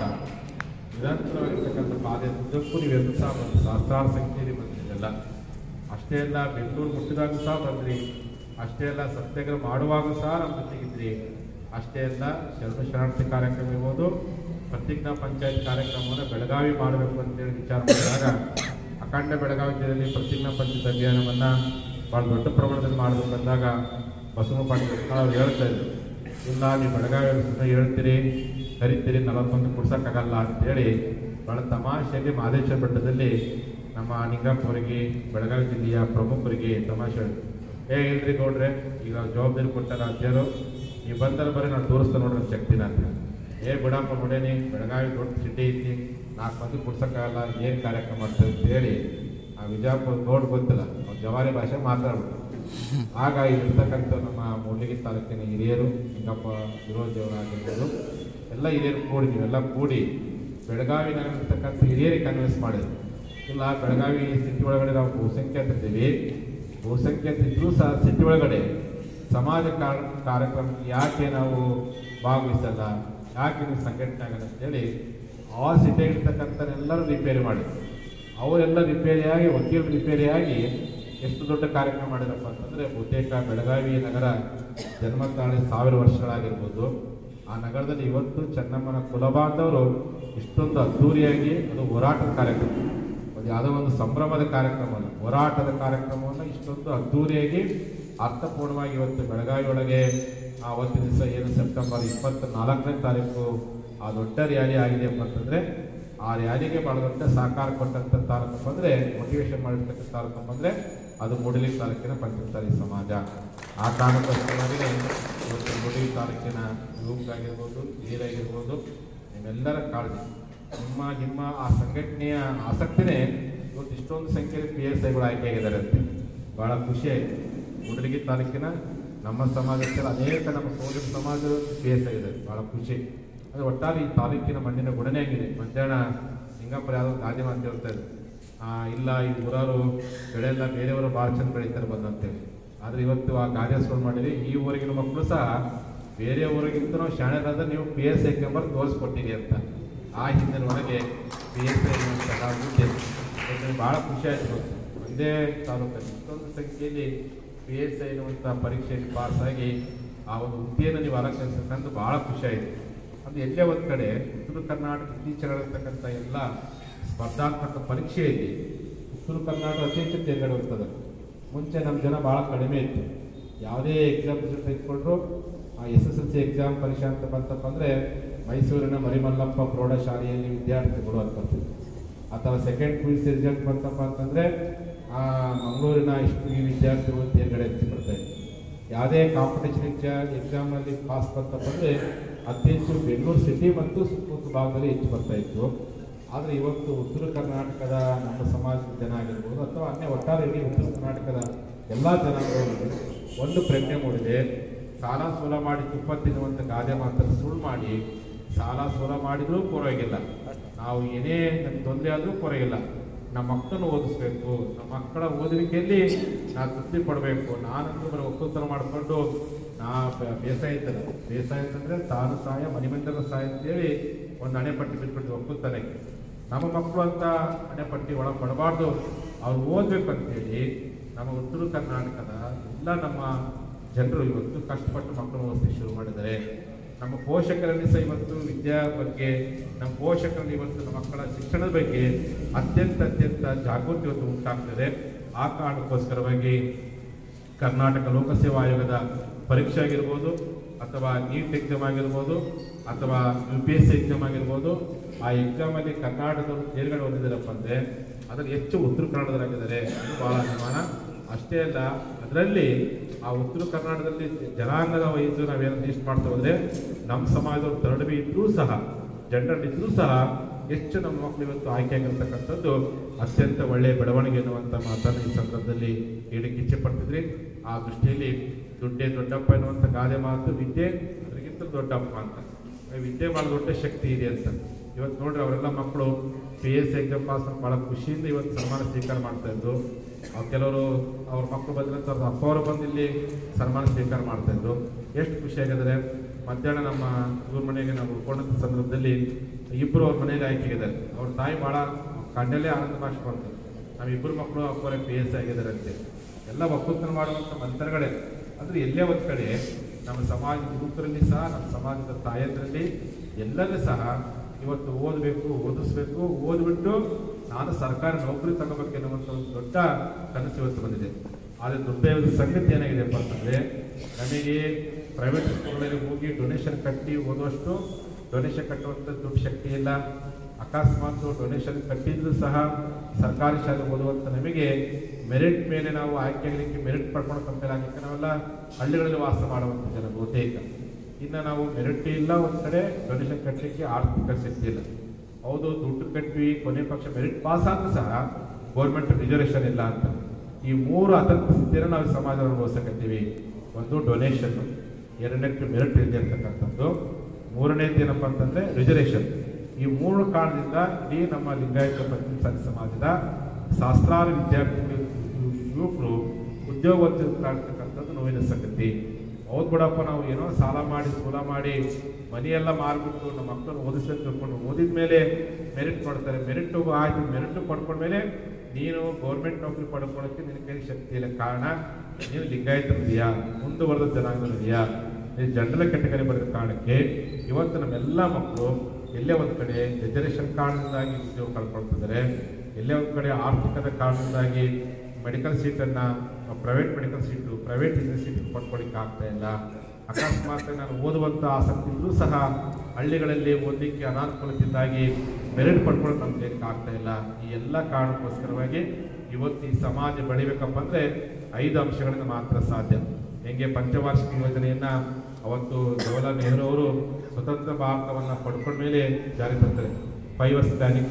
ನಿರಂತರವಾಗಿರ್ತಕ್ಕಂಥ ಪಾದಯಾತ್ರೆ ಉದ್ದಕ್ಕೂ ನೀವು ಎರಡು ಸಹ ಬಂದು ಸಹಸ್ರಾರು ಸಂಖ್ಯೆಯಲ್ಲಿ ಬಂದಿದ್ದೆಲ್ಲ ಅಷ್ಟೇ ಅಲ್ಲ ಬೆಂಗಳೂರು ಮುಟ್ಟಿದಾಗ ಸಹ ಬಂದ್ರಿ ಅಷ್ಟೇ ಅಲ್ಲ ಸತ್ಯಾಗ್ರಹ ಮಾಡುವಾಗ ಸಹ ನಮ್ಮ ಜೊತೆಗಿದ್ರಿ ಅಷ್ಟೇ ಅಲ್ಲ ಶರಣ ಶರಣಾರ್ಥಿ ಕಾರ್ಯಕ್ರಮ ಇರ್ಬೋದು ಪ್ರತಿಜ್ಞಾ ಪಂಚಾಯತ್ ಕಾರ್ಯಕ್ರಮವನ್ನು ಬೆಳಗಾವಿ ಮಾಡಬೇಕು ಅಂತೇಳಿ ವಿಚಾರ ಮಾಡಿದಾಗ ಅಖಂಡ ಬೆಳಗಾವಿ ಜಿಲ್ಲೆಯಲ್ಲಿ ಪ್ರತಿಜ್ಞಾ ಪಂಚಾಯತ್ ಅಭಿಯಾನವನ್ನು ಭಾಳ ದೊಡ್ಡ ಪ್ರಮಾಣದಲ್ಲಿ ಮಾಡಬೇಕು ಅಂದಾಗ ಬಸವ ಪಾಟೀಲ್ ಅವ್ರು ಹೇಳ್ತಾ ಇದ್ರು ಇಲ್ಲ ನೀವು ಬೆಳಗಾವಿಯಲ್ಲಿ ಸುಮ್ಮನೆ ಹೇಳ್ತೀರಿ ಕರಿತೀರಿ ನಲವತ್ತೊಂದು ಕೊಡ್ಸೋಕ್ಕಾಗಲ್ಲ ಅಂತೇಳಿ ಭಾಳ ತಮಾಷೆಯಲ್ಲಿ ಮಾದೇಶ್ವರ ಬೆಟ್ಟದಲ್ಲಿ ನಮ್ಮ ನಿಂಗಪ್ಪವರಿಗೆ ಬೆಳಗಾವಿ ಜಿಲ್ಲೆಯ ಪ್ರಮುಖರಿಗೆ ತಮಾಷೆ ಹೇಳಿದ್ರು. ಏ ಇಲ್ರಿ ಗೌಡ್ರೆ ಈಗ ಜವಾಬ್ದಾರಿ ಕೊಟ್ಟಾರ ಅಧ್ಯರು ನೀವು ಬಂದರೆ ಬರೀ ನಾನು ತೋರಿಸ್ತಾ ನೋಡ್ರಿ ನನ್ನ ಶಕ್ತಿನ ಅಂತ ಏ ಬಿಡಪ್ಪ ನೋಡೇನಿ ಬೆಳಗಾವಿ ದೊಡ್ಡ ಸಿಟಿ ಐತಿ ನಾಲ್ಕು ಮಂದಿ ಕೊಡ್ಸೋಕ್ಕಾಗಲ್ಲ ಏನು ಕಾರ್ಯಕ್ರಮ ಮಾಡ್ತಾರೆ ಅಂತ ಹೇಳಿ ಆ ವಿಜಯಪುರ ಗೌಡ್ ಗೊತ್ತಿಲ್ಲ ಅವ್ರು ಜವಾರಿ ಭಾಷೆ ಮಾತಾಡ್ಬಿಟ್ಟು ಆಗ ಇರ್ತಕ್ಕಂಥ ನಮ್ಮ ಮೂಲಿಗೆ ತಾಲೂಕಿನ ಹಿರಿಯರು ನಿಂಗಪ್ಪ ವಿರೋಧಿ ಅವರಾಗಿರ್ಬೋದು ಎಲ್ಲ ಹಿರಿಯರು ಕೂಡಿ ನೀವೆಲ್ಲ ಕೂಡಿ ಬೆಳಗಾವಿ ನಗರತಕ್ಕಂಥ ಹಿರಿಯರಿಗೆ ಕನ್ವಿನ್ಸ್ ಮಾಡಿದ್ರು ಇಲ್ಲ ಬೆಳಗಾವಿ ಸಿಟಿ ಒಳಗಡೆ ನಾವು ಬಹುಸಂಖ್ಯಾತ ಇದ್ದೀವಿ ಬಹುಸಂಖ್ಯಾತ ಇದ್ರೂ ಸಹ ಸಿಟಿ ಒಳಗಡೆ ಸಮಾಜ ಕಾರ್- ಕಾರ್ಯಕ್ರಮಕ್ಕೆ ಯಾಕೆ ನಾವು ಭಾಗವಹಿಸಲ್ಲ ಯಾಕೆ ನೀವು ಸಂಘಟನೆ ಆಗಲ್ಲ ಅಂತೇಳಿ ಆ ಸಿಟಿಯಾಗಿರ್ತಕ್ಕಂಥ ಎಲ್ಲರೂ ರಿಪೇರಿ ಮಾಡಿದ್ರು ಅವರೆಲ್ಲ ರಿಪೇರಿಯಾಗಿ ವಕೀಲರು ರಿಪೇರಿಯಾಗಿ ಎಷ್ಟು ದೊಡ್ಡ ಕಾರ್ಯಕ್ರಮ ಮಾಡಿದಪ್ಪ ಅಂತಂದರೆ ಬಹುತೇಕ ಬೆಳಗಾವಿ ನಗರ ಜನ್ಮ ತಾಳಿ ಸಾವಿರ ವರ್ಷಗಳಾಗಿರ್ಬೋದು ಆ ನಗರದಲ್ಲಿ ಇವತ್ತು ಚೆನ್ನಮ್ಮನ ಕುಲಬಾಂಧವರು ಇಷ್ಟೊಂದು ಅದ್ಧೂರಿಯಾಗಿ ಅದು ಹೋರಾಟದ ಕಾರ್ಯಕ್ರಮ ಅದು ಯಾವುದೋ ಒಂದು ಸಂಭ್ರಮದ ಕಾರ್ಯಕ್ರಮ ಅಲ್ಲ ಹೋರಾಟದ ಕಾರ್ಯಕ್ರಮವನ್ನು ಇಷ್ಟೊಂದು ಅದ್ಧೂರಿಯಾಗಿ ಅರ್ಥಪೂರ್ಣವಾಗಿ ಇವತ್ತು ಬೆಳಗಾವಿ ಒಳಗೆ ಆವತ್ತಿನ ದಿವಸ ಏನು ಸೆಪ್ಟೆಂಬರ್ ಇಪ್ಪತ್ತ ನಾಲ್ಕನೇ ತಾರೀಕು ಆ ದೊಡ್ಡ ರ್ಯಾಲಿ ಆಗಿದೆ ಅಂತಂದರೆ ಆ ರ್ಯಾಲಿಗೆ ಭಾಳ ದೊಡ್ಡ ಸಹಕಾರ ಕೊಟ್ಟಂಥ ತಾಲೂಕು ಬಂದರೆ ಮೋಟಿವೇಶನ್ ಮಾಡಿರ್ತಕ್ಕಂಥ ತಾಲೂಕು ಬಂದರೆ ಅದು ಮೂಡಲಿ ತಾಲೂಕಿನ ಪಂಚಮಸಾಲಿ ಸಮಾಜ ಆ ಕಾರಣಕ್ಕೋಸ್ಕರವಾಗಿ ಇವತ್ತು ಮೂಡಲಿ ತಾಲೂಕಿನ ಯುವಕರಾಗಿರ್ಬೋದು ಹಿರಿಯರಾಗಿರ್ಬೋದು ನಿಮ್ಮೆಲ್ಲರ ಕಾಳಜಿ ನಿಮ್ಮ ನಿಮ್ಮ ಆ ಸಂಘಟನೆಯ ಆಸಕ್ತಿನೇ ಇವತ್ತು ಇಷ್ಟೊಂದು ಸಂಖ್ಯೆಯಲ್ಲಿ ಪಿ ಎಸ್ ಐಗಳು ಆಯ್ಕೆಯಾಗಿದ್ದಾರೆ ಅಂತೆ ಭಾಳ ಖುಷಿ ಆಯಿತು ಮೂಡಲಗಿ ತಾಲೂಕಿನ ನಮ್ಮ ಸಮಾಜಕ್ಕೆ ಅನೇಕ ನಮ್ಮ ಸೋದರ ಸಮಾಜ ಪಿ ಎಸ್ ಐ ಇದೆ ಭಾಳ ಖುಷಿ ಅಂದರೆ ಒಟ್ಟಾರೆ ಈ ತಾಲೂಕಿನ ಮಣ್ಣಿನ ಗುಣನೇ ಆಗಿದೆ ಮಧ್ಯಾಹ್ನ ಸಿಂಗಾಪುರ ಯಾವುದೋ ಗಾದೆ ಮಾತು ಹೇಳ್ತಾ ಇದ್ರು ಆ, ಇಲ್ಲ ಈ ಊರವರು ಬೆಳೆ ಎಲ್ಲ ಬೇರೆಯವರು ಭಾಳ ಚಂದ ಬೆಳೀತಾರೆ ಬಂದಂತೇಳಿ ಆದರೆ ಇವತ್ತು ಆ ಗಾದೆ ಸುಳ್ಳು ಮಾಡಿರಿ ಈ ಊರಿಗಿನ ಮಕ್ಕಳು ಸಹ ಬೇರೆ ಊರಿಗಿಂತ ನಾವು ಶಾಣೆರಾದ್ರೆ ನೀವು ಪಿ ಎಸ್ ಐ ನಂಬರ್ ತೋರಿಸ್ಕೊಟ್ಟಿರಿ ಅಂತ ಆ ಹಿಂದಿನ ಒಳಗೆ ಪಿ ಎಸ್ ಐ ಅನ್ನುವಂತಹ ಹುದ್ದೆ ಯಾಕಂದ್ರೆ ಭಾಳ ಖುಷಿ ಆಯಿತು ಒಂದೇ ತಾಲೂಕಲ್ಲಿ ಇಷ್ಟೊಂದು ಸಂಖ್ಯೆಯಲ್ಲಿ ಪಿ ಎಸ್ ಐ ಅನ್ನುವಂಥ ಪರೀಕ್ಷೆಯಲ್ಲಿ ಪಾಸ್ ಆಗಿ ಆ ಒಂದು ಹುದ್ದೆಯನ್ನು ನೀವು ಅಲಂಕರಿಸಬೇಕಂದು ಭಾಳ ಖುಷಿ ಆಯಿತು ಅದು ಎಲ್ಲೇ ಒಂದು ಕಡೆ ಉತ್ತರ ಕರ್ನಾಟಕ ಇತ್ತೀಚೆಗೆ ನಡೆರ್ತಕ್ಕಂಥ ಎಲ್ಲ ಸ್ಪರ್ಧಾತ್ಮಕ ಪರೀಕ್ಷೆಯಲ್ಲಿ ಉತ್ತರ ಕರ್ನಾಟಕ ಅತಿ ಹೆಚ್ಚು ತೆಗೆದುಕೊಳ್ಳುತ್ತದೆ ಮುಂಚೆ ನಮ್ಮ ಜನ ಭಾಳ ಕಡಿಮೆ ಇತ್ತು ಯಾವುದೇ ಎಕ್ಸಾಮ್ ರಿಸಲ್ಟ್ ತೆಗೆದುಕೊಂಡ್ರು ಆ S S L C exam ಪರೀಕ್ಷೆ ಅಂತ ಬಂತಪ್ಪ ಅಂದರೆ ಮೈಸೂರಿನ ಮರಿಮಲ್ಲಪ್ಪ ಪ್ರೌಢಶಾಲೆಯಲ್ಲಿ ವಿದ್ಯಾರ್ಥಿಗಳು ಅಂತ ಬರ್ತಿದ್ರು ಅಥವಾ second P U C result ಬಂತಪ್ಪ ಅಂತಂದರೆ ಮಂಗಳೂರಿನ ಇಷ್ಟು ಈ ವಿದ್ಯಾರ್ಥಿಗಳು ತೇರ್ಗಡೆ ಅಂತ ಬರ್ತಾ ಇದ್ರು ಯಾವುದೇ ಕಾಂಪಿಟೇಷನ್ ಎಕ್ಸಾಮ್ನಲ್ಲಿ ಪಾಸ್ ಬಂತಪ್ಪ ಅಂದರೆ ಅತಿ ಹೆಚ್ಚು ಬೆಂಗಳೂರು ಸಿಟಿ ಮತ್ತು ಸುತ್ತಮುತ್ತ ಭಾಗದಲ್ಲಿ ಹೆಚ್ಚು ಬರ್ತಾ ಇತ್ತು ಆದರೆ ಇವತ್ತು ಉತ್ತರ ಕರ್ನಾಟಕದ ನಮ್ಮ ಸಮಾಜದ ಜನ ಆಗಿರ್ಬೋದು ಅಥವಾ ಅನ್ಯ ಒಟ್ಟಾರೆ ಇಡೀ ಉತ್ತರ ಕರ್ನಾಟಕದ ಎಲ್ಲ ಜನಾಂಗಗಳು ಒಂದು ಪ್ರಜ್ಞೆ ಮೂಡಿದೆ ಸಾಲ ಸೂಲ ಮಾಡಿ ತುಪ್ಪ ತಿನ್ನುವಂಥ ಗಾದೆ ಮಾತನ್ನು ಸುಳ್ಳು ಮಾಡಿ ಸಾಲ ಸೂಲ ಮಾಡಿದರೂ ಪರವಾಗಿಲ್ಲ ನಾವು ಏನೇ ನಮ್ಗೆ ತೊಂದರೆ ಆದರೂ ಪರವಾಗಿಲ್ಲ ನಮ್ಮ ಮಕ್ಕಳನ್ನು ಓದಿಸ್ಬೇಕು ನಮ್ಮ ಮಕ್ಕಳ ಓದುವಿಕೆಯಲ್ಲಿ ನಾ ತೃಪ್ತಿ ಪಡಬೇಕು ನಾನಂತೂ ಬರೀ ಒಕ್ಕಲ್ತನ ಮಾಡಿಕೊಂಡು ನಾ ಬ- ಬೇಸಾಯ ಇದ್ದಲ್ಲ ಬೇಸಾಯ ಅಂತಂದರೆ ತಾನು ಸಹಾಯ ಮನೆಮಂದಿರ ಸಹಾಯ ಅಂತೇಳಿ ಒಂದು ಅಣೆಪಟ್ಟಿ ಬಿಟ್ಬಿಟ್ಟು ಒಕ್ಕಲ್ತನಕ್ಕೆ ನಮ್ಮ ಮಕ್ಕಳು ಅಂತ ಅಣೆಪಟ್ಟಿ ಒಳಗೆ ಪಡಬಾರ್ದು ಅವ್ರು ಓದಬೇಕು ಅಂತೇಳಿ ನಮ್ಮ ಉತ್ತರ ಕರ್ನಾಟಕದ ಎಲ್ಲ ನಮ್ಮ ಜನರು ಇವತ್ತು ಕಷ್ಟಪಟ್ಟು ಮಕ್ಕಳು ಓದಿಸಿ ಶುರು ಮಾಡಿದ್ದಾರೆ ನಮ್ಮ ಪೋಷಕರಲ್ಲಿ ಸಹ ಇವತ್ತು ವಿದ್ಯಾ ಬಗ್ಗೆ ನಮ್ಮ ಪೋಷಕರಲ್ಲಿ ಇವತ್ತು ನಮ್ಮ ಮಕ್ಕಳ ಶಿಕ್ಷಣದ ಬಗ್ಗೆ ಅತ್ಯಂತ ಅತ್ಯಂತ ಜಾಗೃತಿ ಇವತ್ತು ಉಂಟಾಗ್ತದೆ ಆ ಕಾರಣಕ್ಕೋಸ್ಕರವಾಗಿ ಕರ್ನಾಟಕ ಲೋಕಸೇವಾ ಆಯೋಗದ ಪರೀಕ್ಷೆ ಆಗಿರ್ಬೋದು ಅಥವಾ ನೀಟ್ ಎಕ್ಸಾಮ್ ಆಗಿರ್ಬೋದು ಅಥವಾ U P S C exam ಆಗಿರ್ಬೋದು ಆ ಎಕ್ಸಾಮಲ್ಲಿ ಕರ್ನಾಟಕದವರು ತೇರ್ಗಡೆ ಹೊಂದಿದ್ದಾರಪ್ಪ ಅಂದರೆ ಅದರಲ್ಲಿ ಹೆಚ್ಚು ಉತ್ತರ ಕನ್ನಡದವರಾಗಿದ್ದಾರೆ ಇದು ಭಾಳ ಅಭಿಮಾನ ಅಷ್ಟೇ ಅಲ್ಲ ಅದರಲ್ಲಿ ಆ ಉತ್ತರ ಕರ್ನಾಟಕದಲ್ಲಿ ಜನಾಂಗದ ವಯಸ್ಸು ನಾವೇನು ಲಿಸ್ಟ್ ಮಾಡ್ತಾ ಹೋದ್ರೆ ನಮ್ಮ ಸಮಾಜದವರು ತರಡಬಿ ಇದ್ರೂ ಸಹ ಜನರಲ್ಲಿ ಇದ್ರೂ ಸಹ ಹೆಚ್ಚು ನಮ್ಮ ಮಕ್ಕಳು ಇವತ್ತು ಆಯ್ಕೆ ಆಗಿರ್ತಕ್ಕಂಥದ್ದು ಅತ್ಯಂತ ಒಳ್ಳೆಯ ಬೆಳವಣಿಗೆ ಎನ್ನುವಂಥ ಮಾತನ್ನು ಈ ಸಂದರ್ಭದಲ್ಲಿ ಹೇಳಿಕ್ಕೆ ಇಚ್ಛೆ ಪಡ್ತಿದ್ರಿ ಆ ದೃಷ್ಟಿಯಲ್ಲಿ ದುಡ್ಡೇ ದೊಡ್ಡಪ್ಪ ಎನ್ನುವಂಥ ಗಾದೆ ಮಾತು ವಿದ್ಯೆ ಅದಕ್ಕಿಂತ ದೊಡ್ಡಪ್ಪ ಅಂತ ಆ ವಿದ್ಯೆ ಭಾಳ ದೊಡ್ಡ ಶಕ್ತಿ ಇದೆ ಅಂತ ಇವತ್ತು ನೋಡ್ರಿ ಅವರೆಲ್ಲ ಮಕ್ಕಳು ಪಿ ಎಸ್ ಎಕ್ಸಾಮ್ ಪಾಸ್ ಮಾಡಿ ಭಾಳ ಖುಷಿಯಿಂದ ಇವತ್ತು ಸನ್ಮಾನ ಸ್ವೀಕಾರ ಮಾಡ್ತಾ ಇದ್ರು ಅವ್ರು ಕೆಲವರು ಅವ್ರ ಮಕ್ಕಳು ಬಂದಿರಂತ ಅವ್ರ ಅಪ್ಪ ಅವರು ಬಂದು ಇಲ್ಲಿ ಸನ್ಮಾನ ಸ್ವೀಕಾರ ಮಾಡ್ತಾ ಇದ್ರು ಎಷ್ಟು ಖುಷಿ ಆಗಿದ್ದಾರೆ ಮಧ್ಯಾಹ್ನ ನಮ್ಮ ಇವ್ರ ಮನೆಗೆ ನಾವು ಉಳ್ಕೊಂಡಂಥ ಸಂದರ್ಭದಲ್ಲಿ ಇಬ್ಬರು ಅವ್ರ ಮನೆಗೆ ಆಯ್ಕೆಗಿದ್ದಾರೆ ಅವ್ರ ತಾಯಿ ಭಾಳ ಕಂಡಲ್ಲೇ ಆನಂದ ಭಾಷೆ ಬಂತು ನಮ್ಮ ಇಬ್ಬರು ಮಕ್ಕಳು ಅಪ್ಪರೇ ಪಿ ಎಸ್ ಆಗಿದ್ದಾರೆ ಅಂತೆ ಎಲ್ಲ ಒಕ್ಕೂತನ ಮಾಡುವಂಥ ಮಂತ್ರಗಳೇ ಅಂದರೆ ಎಲ್ಲೇ ಒಂದು ಕಡೆ ನಮ್ಮ ಸಮಾಜದ ಯುವಕರಲ್ಲಿ ಸಹ ನಮ್ಮ ಸಮಾಜದ ತಾಯಂದ್ರಲ್ಲಿ ಎಲ್ಲರಲ್ಲೂ ಸಹ ಇವತ್ತು ಓದಬೇಕು ಓದಿಸ್ಬೇಕು ಓದ್ಬಿಟ್ಟು ನಾನು ಸರ್ಕಾರಿ ನೌಕರಿ ತಗೋಬೇಕು ಎನ್ನುವಂಥ ಒಂದು ದೊಡ್ಡ ಕನಸು ಇವತ್ತು ಬಂದಿದೆ ಆದರೆ ದುರ್ದೈವದ ಸಂಗತಿ ಏನಾಗಿದೆಪ್ಪ ಅಂತಂದರೆ ನಮಗೆ ಪ್ರೈವೇಟ್ ಸ್ಕೂಲಲ್ಲಿ ಹೋಗಿ ಡೊನೇಷನ್ ಕಟ್ಟಿ ಓದುವಷ್ಟು ಡೊನೇಷನ್ ಕಟ್ಟುವಂಥ ದುಡ್ಡು ಶಕ್ತಿ ಇಲ್ಲ ಅಕಸ್ಮಾತ್ ಡೊನೇಷನ್ ಕಟ್ಟಿದ್ರು ಸಹ ಸರ್ಕಾರಿ ಶಾಲೆ ಓದುವಂಥ ನಮಗೆ ಮೆರಿಟ್ ಮೇಲೆ ನಾವು ಆಯ್ಕೆ ಆಗಲಿಕ್ಕೆ ಮೆರಿಟ್ ಪಡ್ಕೊಂಡು ಕಂಪೇರ್ ಆಗಲಿಕ್ಕೆ ನಾವೆಲ್ಲ ಹಳ್ಳಿಗಳಲ್ಲಿ ವಾಸ ಮಾಡುವಂಥ ಜನ ಬಹುತೇಕ ಇನ್ನು ನಾವು ಮೆರಿಟ್ ಇಲ್ಲ ಒಂದು ಕಡೆ ಡೊನೇಷನ್ ಕಟ್ಟಲಿಕ್ಕೆ ಆರ್ಥಿಕ ಶಕ್ತಿ ಇಲ್ಲ ಹೌದು ದುಡ್ಡು ಕಟ್ವಿ ಕೊನೆ ಪಕ್ಷ ಮೆರಿಟ್ ಪಾಸ್ ಆದ್ರೂ ಸಹ ಗೌರ್ಮೆಂಟ್ ರಿಸರ್ವೇಷನ್ ಇಲ್ಲ ಅಂತ ಈ ಮೂರು ಅತಂತ್ರ ಸ್ಥಿತಿಯನ್ನು ನಾವು ಈ ಸಮಾಜವನ್ನು ಅನುಭವಿಸಕತ್ತೀವಿ ಒಂದು ಡೊನೇಷನ್ ಎರಡನೇಕ್ಕೆ ಮೆರಿಟ್ ಇದೆ ಅಂತಕ್ಕಂಥದ್ದು ಮೂರನೇದು ಏನಪ್ಪ ಅಂತಂದರೆ ರಿಸರ್ವೇಷನ್ ಈ ಮೂರು ಕಾರಣದಿಂದ ಇಡೀ ನಮ್ಮ ಲಿಂಗಾಯತ ಪಂಚಮಸಾಲಿ ಸಮಾಜದ ಶಾಸ್ತ್ರಾರು ವಿದ್ಯಾರ್ಥಿಗಳು ಯುವಕರು ಉದ್ಯೋಗವಂತರಾಗ್ತಕ್ಕಂಥದ್ದು ನೋವಿನ ಸಂಗತಿ ಹೌದು ಬಿಡಪ್ಪ ನಾವು ಏನೋ ಸಾಲ ಮಾಡಿ ಸೂಲ ಮಾಡಿ ಮನೆಯೆಲ್ಲ ಮಾರ್ಬಿಟ್ಟು ನಮ್ಮ ಮಕ್ಕಳನ್ನು ಓದಿಸ್ಬೇಕು ತಿಳ್ಕೊಂಡು ಓದಿದ ಮೇಲೆ ಮೆರಿಟ್ ಕೊಡ್ತಾರೆ ಮೆರಿಟ್ ಆಯ್ತು ಮೆರಿಟ್ ಪಡ್ಕೊಂಡ್ಮೇಲೆ ನೀನು ಗೌರ್ಮೆಂಟ್ ನೌಕರಿ ಪಡ್ಕೊಳ್ಳೋಕ್ಕೆ ನಿನ್ನ ಕೈ ಶಕ್ತಿ ಇಲ್ಲ ಕಾರಣ ನೀನು ಲಿಂಗಾಯತರಿದೆಯಾ ಮುಂದುವರೆದ ಜನಾಂಗದಲ್ಲಿದೆಯಾ ನೀನು ಜನರಲ್ ಕೆಟಗರಿ ಬರೆದ ಕಾರಣಕ್ಕೆ ಇವತ್ತು ನಮ್ಮೆಲ್ಲ ಮಕ್ಕಳು ಎಲ್ಲೇ ಒಂದು ಕಡೆ ರಿಸರ್ವೇಷನ್ ಕಾರಣದಿಂದಾಗಿ ಉದ್ಯೋಗ ಕಳ್ಕೊಳ್ತಿದ್ದಾರೆ ಎಲ್ಲೇ ಒಂದು ಕಡೆ ಆರ್ಥಿಕದ ಕಾರಣದಿಂದಾಗಿ ಮೆಡಿಕಲ್ ಸೀಟನ್ನು private medical seat private seat ಪಡ್ಕೊಳ್ಳಿಕ್ಕೆ ಆಗ್ತಾ ಇಲ್ಲ ಅಕಸ್ಮಾತ್ ನಾನು ಓದುವಂಥ ಆಸಕ್ತಿ ಇದ್ರೂ ಸಹ ಹಳ್ಳಿಗಳಲ್ಲಿ ಓದಲಿಕ್ಕೆ ಅನಾನುಕೂಲದಿಂದಾಗಿ ಮೆರಿಟ್ ಪಡ್ಕೊಳ್ಳೋಕೆ ನಮ್ಗೆ ಆಗ್ತಾ ಇಲ್ಲ ಈ ಎಲ್ಲ ಕಾರಣಕ್ಕೋಸ್ಕರವಾಗಿ ಇವತ್ತು ಈ ಸಮಾಜ ಬೆಳಿಬೇಕಪ್ಪ ಅಂದರೆ ಐದು ಅಂಶಗಳಿಂದ ಮಾತ್ರ ಸಾಧ್ಯ ಹೆಂಗೆ ಪಂಚವಾರ್ಷಿಕ ಯೋಜನೆಯನ್ನ ಅವತ್ತು ಜವಾಹರ್ಲಾಲ್ ನೆಹರು ಅವರು ಸ್ವತಂತ್ರ ಭಾರತವನ್ನು ಪಡ್ಕೊಂಡ ಮೇಲೆ ಜಾರಿ ತರ್ತಾರೆ ಫೈವ್ ಇಯರ್ಸ್ ಪ್ಲಾನಿಂಗ್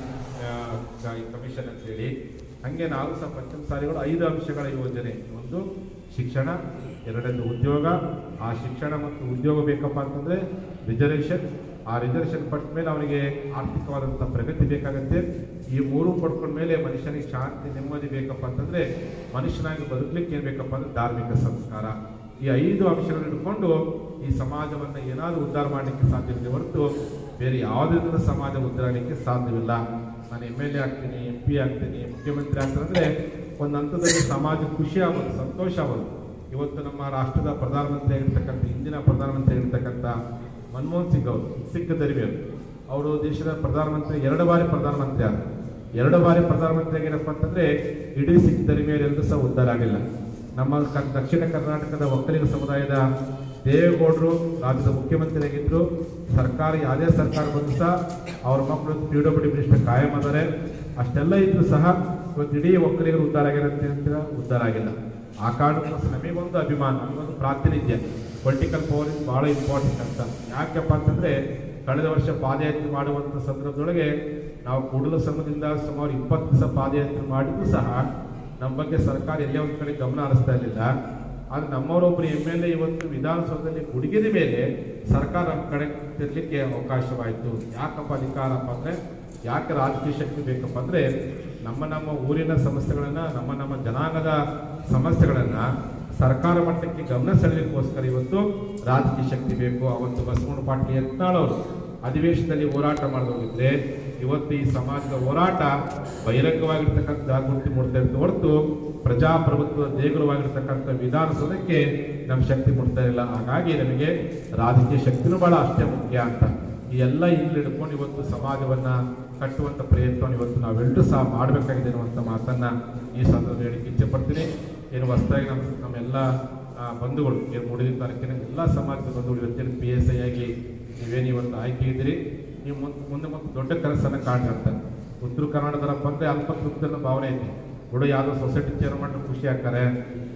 ಕಮಿಷನ್ ಅಂತೇಳಿ ಹಂಗೆ ನಾವು ಸಹ ಪಂಚಮ ಸಾರಿಗಳು ಐದು ಅಂಶಗಳ ಯೋಜನೆ ಒಂದು ಶಿಕ್ಷಣ ಎರಡನೇದು ಉದ್ಯೋಗ ಆ ಶಿಕ್ಷಣ ಮತ್ತು ಉದ್ಯೋಗ ಬೇಕಪ್ಪ ಅಂತಂದ್ರೆ ರಿಸರ್ವೇಷನ್ ಆ ರಿಸರ್ವೇಷನ್ ಪಟ್ಟ ಮೇಲೆ ಅವನಿಗೆ ಆರ್ಥಿಕವಾದಂಥ ಪ್ರಗತಿ ಬೇಕಾಗತ್ತೆ ಈ ಮೂರು ಪಡ್ಕೊಂಡ ಮೇಲೆ ಮನುಷ್ಯನಿಗೆ ಶಾಂತಿ ನೆಮ್ಮದಿ ಬೇಕಪ್ಪ ಅಂತಂದ್ರೆ ಮನುಷ್ಯನಾಗಿ ಬದುಕಲಿಕ್ಕೆ ಏನ್ ಬೇಕಪ್ಪ ಅಂದ್ರೆ ಧಾರ್ಮಿಕ ಸಂಸ್ಕಾರ ಈ ಐದು ಅಂಶಗಳನ್ನು ಇಟ್ಕೊಂಡು ಈ ಸಮಾಜವನ್ನು ಏನಾದರೂ ಉದ್ಧಾರ ಮಾಡಲಿಕ್ಕೆ ಸಾಧ್ಯವಿದೆ ಹೊರತು ಬೇರೆ ಯಾವುದರಿಂದ ಸಮಾಜ ಉದ್ಧಾರ ಆಗಲಿಕ್ಕೆ ಸಾಧ್ಯವಿಲ್ಲ ನಾನು ಎಮ್ ಎಲ್ ಎ ಆಗ್ತೀನಿ ಎಂ ಪಿ ಆಗ್ತೀನಿ ಮುಖ್ಯಮಂತ್ರಿ ಆಗ್ತೀನಿ ಅಂದ್ರೆ ಒಂದು ಹಂತದಲ್ಲಿ ಸಮಾಜ ಖುಷಿ ಆಗೋದು ಸಂತೋಷ ಆಗೋದು ಇವತ್ತು ನಮ್ಮ ರಾಷ್ಟ್ರದ ಪ್ರಧಾನಮಂತ್ರಿ ಆಗಿರ್ತಕ್ಕಂಥ ಇಂದಿನ ಪ್ರಧಾನಮಂತ್ರಿ ಆಗಿರ್ತಕ್ಕಂಥ ಮನಮೋಹನ್ ಸಿಂಗ್ ಅವರು ಸಿಖ್ ಧರ್ಮೀಯರು ಅವರು ದೇಶದ ಪ್ರಧಾನಮಂತ್ರಿ ಎರಡು ಬಾರಿ ಪ್ರಧಾನಮಂತ್ರಿ ಆದರು ಎರಡು ಬಾರಿ ಪ್ರಧಾನಮಂತ್ರಿ ಆಗಿರಪ್ಪ ಅಂತಂದ್ರೆ ಇಡೀ ಸಿಖ್ ಧರ್ಮೀಯರೆಲ್ಲರೂ ಸಹ ಉದ್ಧಾರ ಆಗಿಲ್ಲ ನಮ್ಮ ಕ- ದಕ್ಷಿಣ ಕರ್ನಾಟಕದ ಒಕ್ಕಲಿಗ ಸಮುದಾಯದ ದೇವೇಗೌಡರು ರಾಜ್ಯದ ಮುಖ್ಯಮಂತ್ರಿ ಆಗಿದ್ರು ಸರ್ಕಾರ ಯಾವುದೇ ಸರ್ಕಾರ ಬಂದು ಸಹ ಅವ್ರ ಮಕ್ಕಳು ಪಿ ಡಬ್ಲ್ಯೂ ಡಿ ಮಿನಿಸ್ಟರ್ ಕಾಯಂ ಅದಾರೆ ಅಷ್ಟೆಲ್ಲ ಇದ್ರು ಸಹ ಇವತ್ತು ಇಡೀ ಒಕ್ಕಲಿಗರು ಉದ್ಧಾರ ಆಗಿರುತ್ತೆ ಅಂತ ಉದ್ಧಾರ ಆಗಿಲ್ಲ ಆ ಕಾರಣಕ್ಕೋಸ್ಕರ ನಮಗೊಂದು ಅಭಿಮಾನ ನಮಗೊಂದು ಪ್ರಾತಿನಿಧ್ಯ ಪೊಲಿಟಿಕಲ್ ಪವರ್ ಇಸ್ ಬಹಳ ಇಂಪಾರ್ಟೆಂಟ್ ಅಂತ ಯಾಕಪ್ಪ ಅಂತಂದ್ರೆ ಕಳೆದ ವರ್ಷ ಪಾದಯಾತ್ರೆ ಮಾಡುವಂಥ ಸಂದರ್ಭದೊಳಗೆ ನಾವು ಕೂಡಲ ಸಂಘದಿಂದ ಸುಮಾರು ಇಪ್ಪತ್ತು ದಿವಸ ಪಾದಯಾತ್ರೆ ಮಾಡಿದ್ದು ಸಹ ನಮ್ಮ ಬಗ್ಗೆ ಸರ್ಕಾರ ಎಲ್ಲೇ ಒಂದು ಕಡೆ ಗಮನ ಹರಿಸ್ತಾ ಇರಲಿಲ್ಲ ಆದ್ರೆ ನಮ್ಮವರೊಬ್ಬರು ಎಮ್ ಎಲ್ ಎ ಇವತ್ತು ವಿಧಾನಸೌಧದಲ್ಲಿ ಗುಡುಗಿದ ಮೇಲೆ ಸರ್ಕಾರ ನಮ್ಮ ಕಡೆ ತಿರ್ಲಿಕ್ಕೆ ಅವಕಾಶವಾಯಿತು ಯಾಕಪ್ಪ ಅಧಿಕಾರಪ್ಪ ಅಂದ್ರೆ ಯಾಕೆ ರಾಜಕೀಯ ಶಕ್ತಿ ಬೇಕಪ್ಪ ಅಂದ್ರೆ ನಮ್ಮ ನಮ್ಮ ಊರಿನ ಸಮಸ್ಯೆಗಳನ್ನ ನಮ್ಮ ನಮ್ಮ ಜನಾಂಗದ ಸಮಸ್ಯೆಗಳನ್ನ ಸರ್ಕಾರ ಮಟ್ಟಕ್ಕೆ ಗಮನ ಸೆಳೆಯಲಿಕ್ಕೋಸ್ಕರ ಇವತ್ತು ರಾಜಕೀಯ ಶಕ್ತಿ ಬೇಕು ಅವತ್ತು ಬಸವಣ್ಣ ಪಾಟೀಲ್ ಯತ್ನಾಳ್ ಅವರು ಅಧಿವೇಶನದಲ್ಲಿ ಹೋರಾಟ ಮಾಡಿದ್ರೆ ಇವತ್ತು ಈ ಸಮಾಜದ ಹೋರಾಟ ಬಹಿರಂಗವಾಗಿರ್ತಕ್ಕಂಥ ಜಾಗೃತಿ ಮೂಡ್ತಾ ಇರುತ್ತೆ ಹೊರತು ಪ್ರಜಾಪ್ರಭುತ್ವದ ದೇಗುಲವಾಗಿರ್ತಕ್ಕಂಥ ವಿಧಾನಸೌಧಕ್ಕೆ ನಮ್ಮ ಶಕ್ತಿ ಮೂಡ್ತಾ ಇಲ್ಲ ಹಾಗಾಗಿ ನಮಗೆ ರಾಜಕೀಯ ಶಕ್ತಿನೂ ಬಹಳ ಅಷ್ಟೇ ಮುಖ್ಯ ಅಂತ ಈ ಎಲ್ಲ ಇಲ್ಲಿ ಹಿಡ್ಕೊಂಡು ಇವತ್ತು ಸಮಾಜವನ್ನ ಕಟ್ಟುವಂತ ಪ್ರಯತ್ನವನ್ನು ಇವತ್ತು ನಾವೆಲ್ಲರೂ ಸಹ ಮಾಡಬೇಕಾಗಿದೆ ಅನ್ನುವಂಥ ಮಾತನ್ನ ಈ ಸಂದರ್ಭದಲ್ಲಿ ಹೇಳಿಕ್ಕೆ ಇಚ್ಛೆ ಪಡ್ತೀನಿ ಏನು ಹೊಸದಾಗಿ ನಮ್ಮ ನಮ್ಮೆಲ್ಲ ಆ, ಬಂಧುಗಳು ಏನು ಮೂಡಿದ ತಾಲೂಕಿನ ಎಲ್ಲ ಸಮಾಜದ ಬಂಧುಗಳು ಇವತ್ತಿನ ಪಿ ಎಸ್ ಐ ಆಗಿ ನೀವೇನು ಇವತ್ತು ಆಯ್ಕೆ ಇದ್ದೀರಿ ನೀವು ಮುಂದೆ ಮುಂದೆ ಮತ್ತು ದೊಡ್ಡ ಕನಸನ್ನು ಕಾಣ್ರಂತ ಉತ್ತರ ಕರ್ನಾಟಕದಪ್ಪ ಅಂದ್ರೆ ಅಲ್ಪತೃಪ್ತಿಯ ಭಾವನೆ ಐತಿ ಕೂಡ ಯಾವುದೋ ಸೊಸೈಟಿ ಚೇರ್ಮನ್ ಖುಷಿ ಆಗ್ತಾರೆ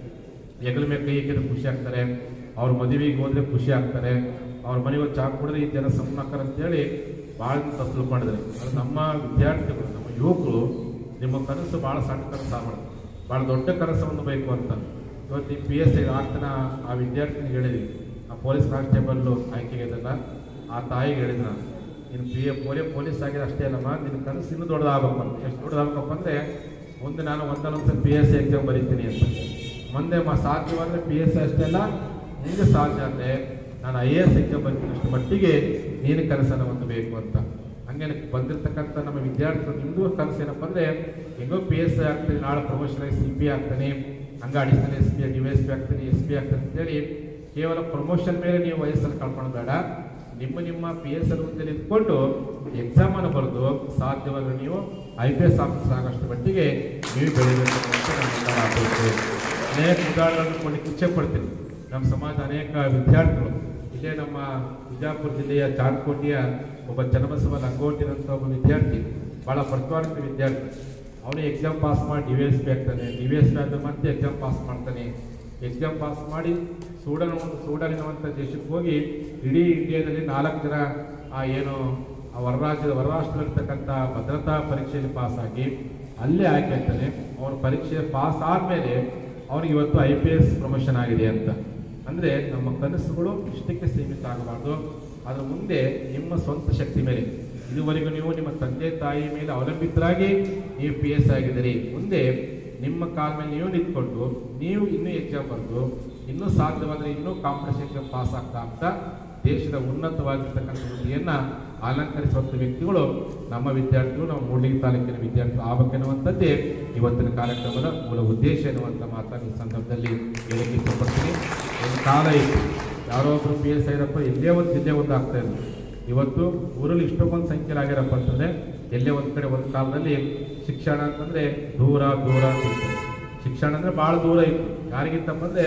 ಹೆಗಲ ಮೇಲೆ ಕೈ ಹಾಕಿದ್ರೆ ಖುಷಿ ಆಗ್ತಾರೆ ಅವ್ರ ಮದುವೆಗೆ ಹೋದ್ರೆ ಖುಷಿ ಆಗ್ತಾರೆ ಅವ್ರ ಮನೆಗೆ ಹೋಗಿ ಚಾ ಕುಡಿದ್ರೆ ಈ ಜನ ಸಂಪರ್ಕರ ಅಂತೇಳಿ ಭಾಳ ತಪ್ಪು ತಿಳ್ಕೊಂಡಿದ್ದಾರೆ ಅದು ನಮ್ಮ ವಿದ್ಯಾರ್ಥಿಗಳು ನಮ್ಮ ಯುವಕರು ನಿಮ್ಮ ಕನಸು ಭಾಳ ಸಣ್ಣ ಕನಸು ಆಗ್ಬಾರ್ದು ಭಾಳ ದೊಡ್ಡ ಕನಸವನ್ನು ಬೇಕು ಅಂತ ಇವತ್ತು ಈ ಪಿ ಎಸ್ ಐ ಆಗ್ತಾನ ಆ ವಿದ್ಯಾರ್ಥಿನಿಗೆ ಹೇಳಿದ್ವಿ ಆ ಪೊಲೀಸ್ ಕಾನ್ಸ್ಟೇಬಲ್ ಆಯ್ಕೆಗಿದ್ದಲ್ಲ ಆ ತಾಯಿಗೆ ಹೇಳಿದ್ ನಾನು ನೀನು ಪಿ ಎ ಪೊಲೀ ಪೊಲೀಸ್ ಆಗಿದೆ ಅಷ್ಟೇ ಅಲ್ಲಮ್ಮ ನಿನ್ನ ಕನಸು ಇನ್ನೂ ದೊಡ್ಡದಾಗಬೇಕು ಅಂತ ಎಷ್ಟು ದೊಡ್ಡದಾಗಬೇಕಪ್ಪ ಅಂದರೆ ಮುಂದೆ ನಾನು ಒಂದೊಂದು ಪಿ ಎಸ್ ಸಿ ಎಕ್ಸಾಮ್ ಬರೀತೀನಿ ಅಂತ ಮುಂದೆ ಮ ಸಾಧ್ಯವಾದರೆ ಪಿ ಎಸ್ ಸಿ ಅಷ್ಟೇ ಅಲ್ಲ ಮುಂದೆ ಸಾಧ್ಯ ಅಂದರೆ ನಾನು ಐ ಎ ಎಸ್ ಎಕ್ಸಾಮ್ ಬರೀತೀನಿ ಅಷ್ಟು ಮಟ್ಟಿಗೆ ನೀನು ಕನಸನ್ನು ಹೊಂದಬೇಕು ಅಂತ ಹಂಗೆ ಬಂದಿರತಕ್ಕಂಥ ನಮ್ಮ ವಿದ್ಯಾರ್ಥಿಗಳು ನಿಮ್ಮದು ಕನಸು ಏನಪ್ಪ ಅಂದರೆ ಹೆಂಗೋ ಪಿ ಎಸ್ ಐ ಆಗ್ತೀನಿ ನಾಳೆ ಪ್ರಮೋಷನ್ ಆಗಿ ಸಿ ಪಿ ಆಗ್ತಾನೆ ಹಂಗೆ additional S P D S P ಆಗ್ತೀನಿ ಎಸ್ ಪಿ ಆಗ್ತಾನೆ ಅಂತೇಳಿ ಕೇವಲ ಪ್ರಮೋಷನ್ ಮೇಲೆ ನೀವು ವಯಸ್ಸಲ್ಲಿ ಕಳ್ಕೊಳ್ಳೋದು ಬೇಡ ನಿಮ್ಮ ನಿಮ್ಮ ಪಿ ಎಸ್ ಎಲ್ ಮುಂದೆ ನಿಂತ್ಕೊಂಡು ಎಕ್ಸಾಮ್ ಅನ್ನು ಬರೆದು ಸಾಧ್ಯವಾದ್ರೆ ನೀವು ಐ ಪಿ ಎಸ್ ಆಫೀಸರ್ ಆಗೋಷ್ಟು ಮಟ್ಟಿಗೆ ನೀವು ಬೆಳಿಬೇಕು ಅಂತ ನಮ್ಮೆಲ್ಲರ ಆಸೆ ಅನೇಕ ಉದಾಹರಣೆಗಳನ್ನು ಕೊಡಲಿಕ್ಕೆ ಇಚ್ಛೆ ಪಡ್ತೀನಿ ನಮ್ಮ ಸಮಾಜ ಅನೇಕ ವಿದ್ಯಾರ್ಥಿಗಳು ಇಲ್ಲೇ ನಮ್ಮ ಬಿಜಾಪುರ ಜಿಲ್ಲೆಯ ಚಾರ್ಕೋಟಿಯ ಒಬ್ಬ ಚನ್ನಬಸವ ಲಂಗೋಟಿನಂತ ಒಬ್ಬ ವಿದ್ಯಾರ್ಥಿ ಬಹಳ ಪ್ರತಿಭಾನ್ವಿತ ವಿದ್ಯಾರ್ಥಿ ಅವನು ಎಕ್ಸಾಮ್ ಪಾಸ್ ಮಾಡಿ ಡಿ ವಿ ಎಸ್ ಪಿ ಆಗ್ತಾನೆ ಡಿ ವಿ ಎಸ್ ಪಿ ಆದ ಮತ್ತೆ ಎಕ್ಸಾಮ್ ಪಾಸ್ ಮಾಡ್ತಾನೆ ಎಕ್ಸಾಮ್ ಪಾಸ್ ಮಾಡಿ ಸೂಡನ್ ಒಂದು ಸೂಡನ್ ಎನ್ನುವಂಥ ದೇಶಕ್ಕೆ ಹೋಗಿ ಇಡೀ ಇಂಡಿಯಾದಲ್ಲಿ ನಾಲ್ಕು ಜನ ಆ ಏನು ಆ ಹೊರರಾಜ್ಯದ ಹೊರರಾಷ್ಟ್ರದಲ್ಲಿರ್ತಕ್ಕಂಥ ಭದ್ರತಾ ಪರೀಕ್ಷೆಯಲ್ಲಿ ಪಾಸ್ ಆಗಿ ಅಲ್ಲೇ ಆಯ್ಕೆ ಆಗ್ತಾನೆ ಅವನ ಪರೀಕ್ಷೆ ಪಾಸ್ ಆದಮೇಲೆ ಅವನಿಗೆ ಇವತ್ತು ಐ ಪಿ ಎಸ್ ಪ್ರಮೋಷನ್ ಆಗಿದೆ ಅಂತ ಅಂದರೆ ನಮ್ಮ ಕನಸುಗಳು ಇಷ್ಟಕ್ಕೆ ಸೀಮಿತ ಆಗಬಾರ್ದು ಅದರ ಮುಂದೆ ನಿಮ್ಮ ಸ್ವಂತ ಶಕ್ತಿ ಮೇಲೆ ಇದುವರೆಗೂ ನೀವು ನಿಮ್ಮ ತಂದೆ ತಾಯಿ ಮೇಲೆ ಅವಲಂಬಿತರಾಗಿ ನೀವು ಪಿ ಎಸ್ ಆಗಿದ್ದೀರಿ ಮುಂದೆ ನಿಮ್ಮ ಕಾಲ ಮೇಲೆ ನೀವು ನಿಂತ್ಕೊಂಡು ನೀವು ಇನ್ನೂ ಎಕ್ಸಾಮ್ ಬರೆದು ಇನ್ನೂ ಸಾಧ್ಯವಾದರೆ ಇನ್ನೂ ಕಾಂಪಿಟೇಷನ್ ಎಕ್ಸಾಮ್ ಪಾಸ್ ಆಗ್ತಾ ಆಗ್ತಾ ದೇಶದ ಉನ್ನತವಾಗಿರ್ತಕ್ಕಂಥ ಹುದ್ದೆಯನ್ನ ಅಲಂಕರಿಸುವಂಥ ವ್ಯಕ್ತಿಗಳು ನಮ್ಮ ವಿದ್ಯಾರ್ಥಿಗಳು ನಮ್ಮ ಮೂಡಲಿಗೆ ತಾಲೂಕಿನ ವಿದ್ಯಾರ್ಥಿಗಳು ಆಗಬೇಕೆನ್ನುವಂಥದ್ದೇ ಇವತ್ತಿನ ಕಾರ್ಯಕ್ರಮದ ಮೂಲ ಉದ್ದೇಶ ಎನ್ನುವಂಥ ಮಾತನ್ನು ಈ ಸಂದರ್ಭದಲ್ಲಿ ಹೇಳಕ್ಕೆ ಇಷ್ಟಪಡ್ತೀನಿ ಒಂದು ಕಾಲ ಇತ್ತು ಯಾರೋ ಒಬ್ಬರು ಪಿ ಎಸ್ ಐರಪ್ಪ ಎಲ್ಲೇ ಒಂದು ಜಿಲ್ಲೆ ಒಂದು ಆಗ್ತಾ ಇದ್ರು ಇವತ್ತು ಊರಲ್ಲಿ ಇಷ್ಟೊಂದು ಸಂಖ್ಯೆಯಲ್ಲಿ ಆಗ್ಯಾರಪ್ಪ ಅಂತಂದ್ರೆ ಎಲ್ಲೇ ಒಂದು ಕಡೆ ಒಂದು ಕಾಲದಲ್ಲಿ ಶಿಕ್ಷಣ ಅಂತಂದ್ರೆ ದೂರ ದೂರ ಅಂತ ಇತ್ತು ಶಿಕ್ಷಣ ಅಂದ್ರೆ ಭಾಳ ದೂರ ಇತ್ತು ಯಾರಿಗಿತ್ತಪ್ಪ ಅಂದ್ರೆ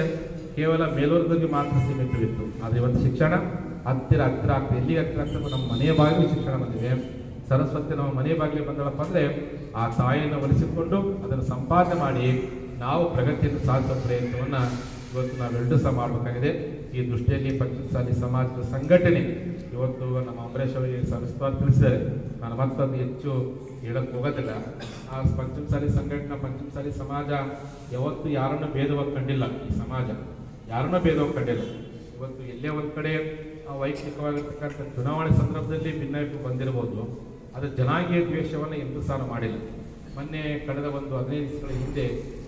ಕೇವಲ ಮೇಲ್ವರ್ಗದಲ್ಲಿ ಮಾತ್ರ ಸೀಮಿತವಿತ್ತು ಆದರೆ ಇವತ್ತು ಶಿಕ್ಷಣ ಹತ್ತಿರ ಹತ್ತಿರ ಆಗ್ತದೆ ಎಲ್ಲಿಗೆ ಹತ್ತಿರ ಆಗ್ತದೆ ನಮ್ಮ ಮನೆಯ ಬಾಗಿಲು ಶಿಕ್ಷಣ ಬಂದಿದೆ ಸರಸ್ವತಿ ನಮ್ಮ ಮನೆ ಬಾಗಿಲಿಗೆ ಬಂದಳಪ್ಪ ಅಂದರೆ ಆ ತಾಯಿಯನ್ನು ಒಲಿಸಿಕೊಂಡು ಅದನ್ನು ಸಂಪಾದನೆ ಮಾಡಿ ನಾವು ಪ್ರಗತಿಯನ್ನು ಸಾಧಿಸುವ ಪ್ರಯತ್ನವನ್ನು ಇವತ್ತು ನಾವೆರಡು ಸಹ ಮಾಡಬೇಕಾಗಿದೆ ಈ ದೃಷ್ಟಿಯಲ್ಲಿ ಪಂಚಮಸಾಲಿ ಸಮಾಜದ ಸಂಘಟನೆ ಇವತ್ತು ನಮ್ಮ ಅಂಬರೀಷ್ ಅವರಿಗೆ ಸವಿಸ್ತಾರ ತಿಳಿಸಿದ್ದಾರೆ ನಾನು ಮತ್ತೊಂದು ಹೆಚ್ಚು ಹೇಳಕ್ಕೆ ಹೋಗೋದಿಲ್ಲ ಆ ಪಂಚಮಸಾಲಿ ಸಂಘಟನಾ ಪಂಚಮಸಾಲಿ ಸಮಾಜ ಯಾವತ್ತು ಯಾರನ್ನು ಭೇದವಾಗಿ ಕಂಡಿಲ್ಲ ಈ ಸಮಾಜ ಯಾರನ್ನೂ ಭೇದವಾಗಿ ಕಂಡಿಲ್ಲ ಇವತ್ತು ಎಲ್ಲೇ ಒಂದು ಕಡೆ ಆ ವೈಯಕ್ತಿಕವಾಗಿರ್ತಕ್ಕಂಥ ಚುನಾವಣೆ ಸಂದರ್ಭದಲ್ಲಿ ಭಿನ್ನಾಭಿಪ್ರಾಯ ಬಂದಿರಬಹುದು ಆದರೆ ಜನಾಂಗೀಯ ದ್ವೇಷವನ್ನು ಎಂದೂ ಸಹ ಮಾಡಿಲ್ಲ ಮೊನ್ನೆ ಕಳೆದ ಒಂದು ಹದಿನೈದು ದಿವಸಗಳ ಹಿಂದೆ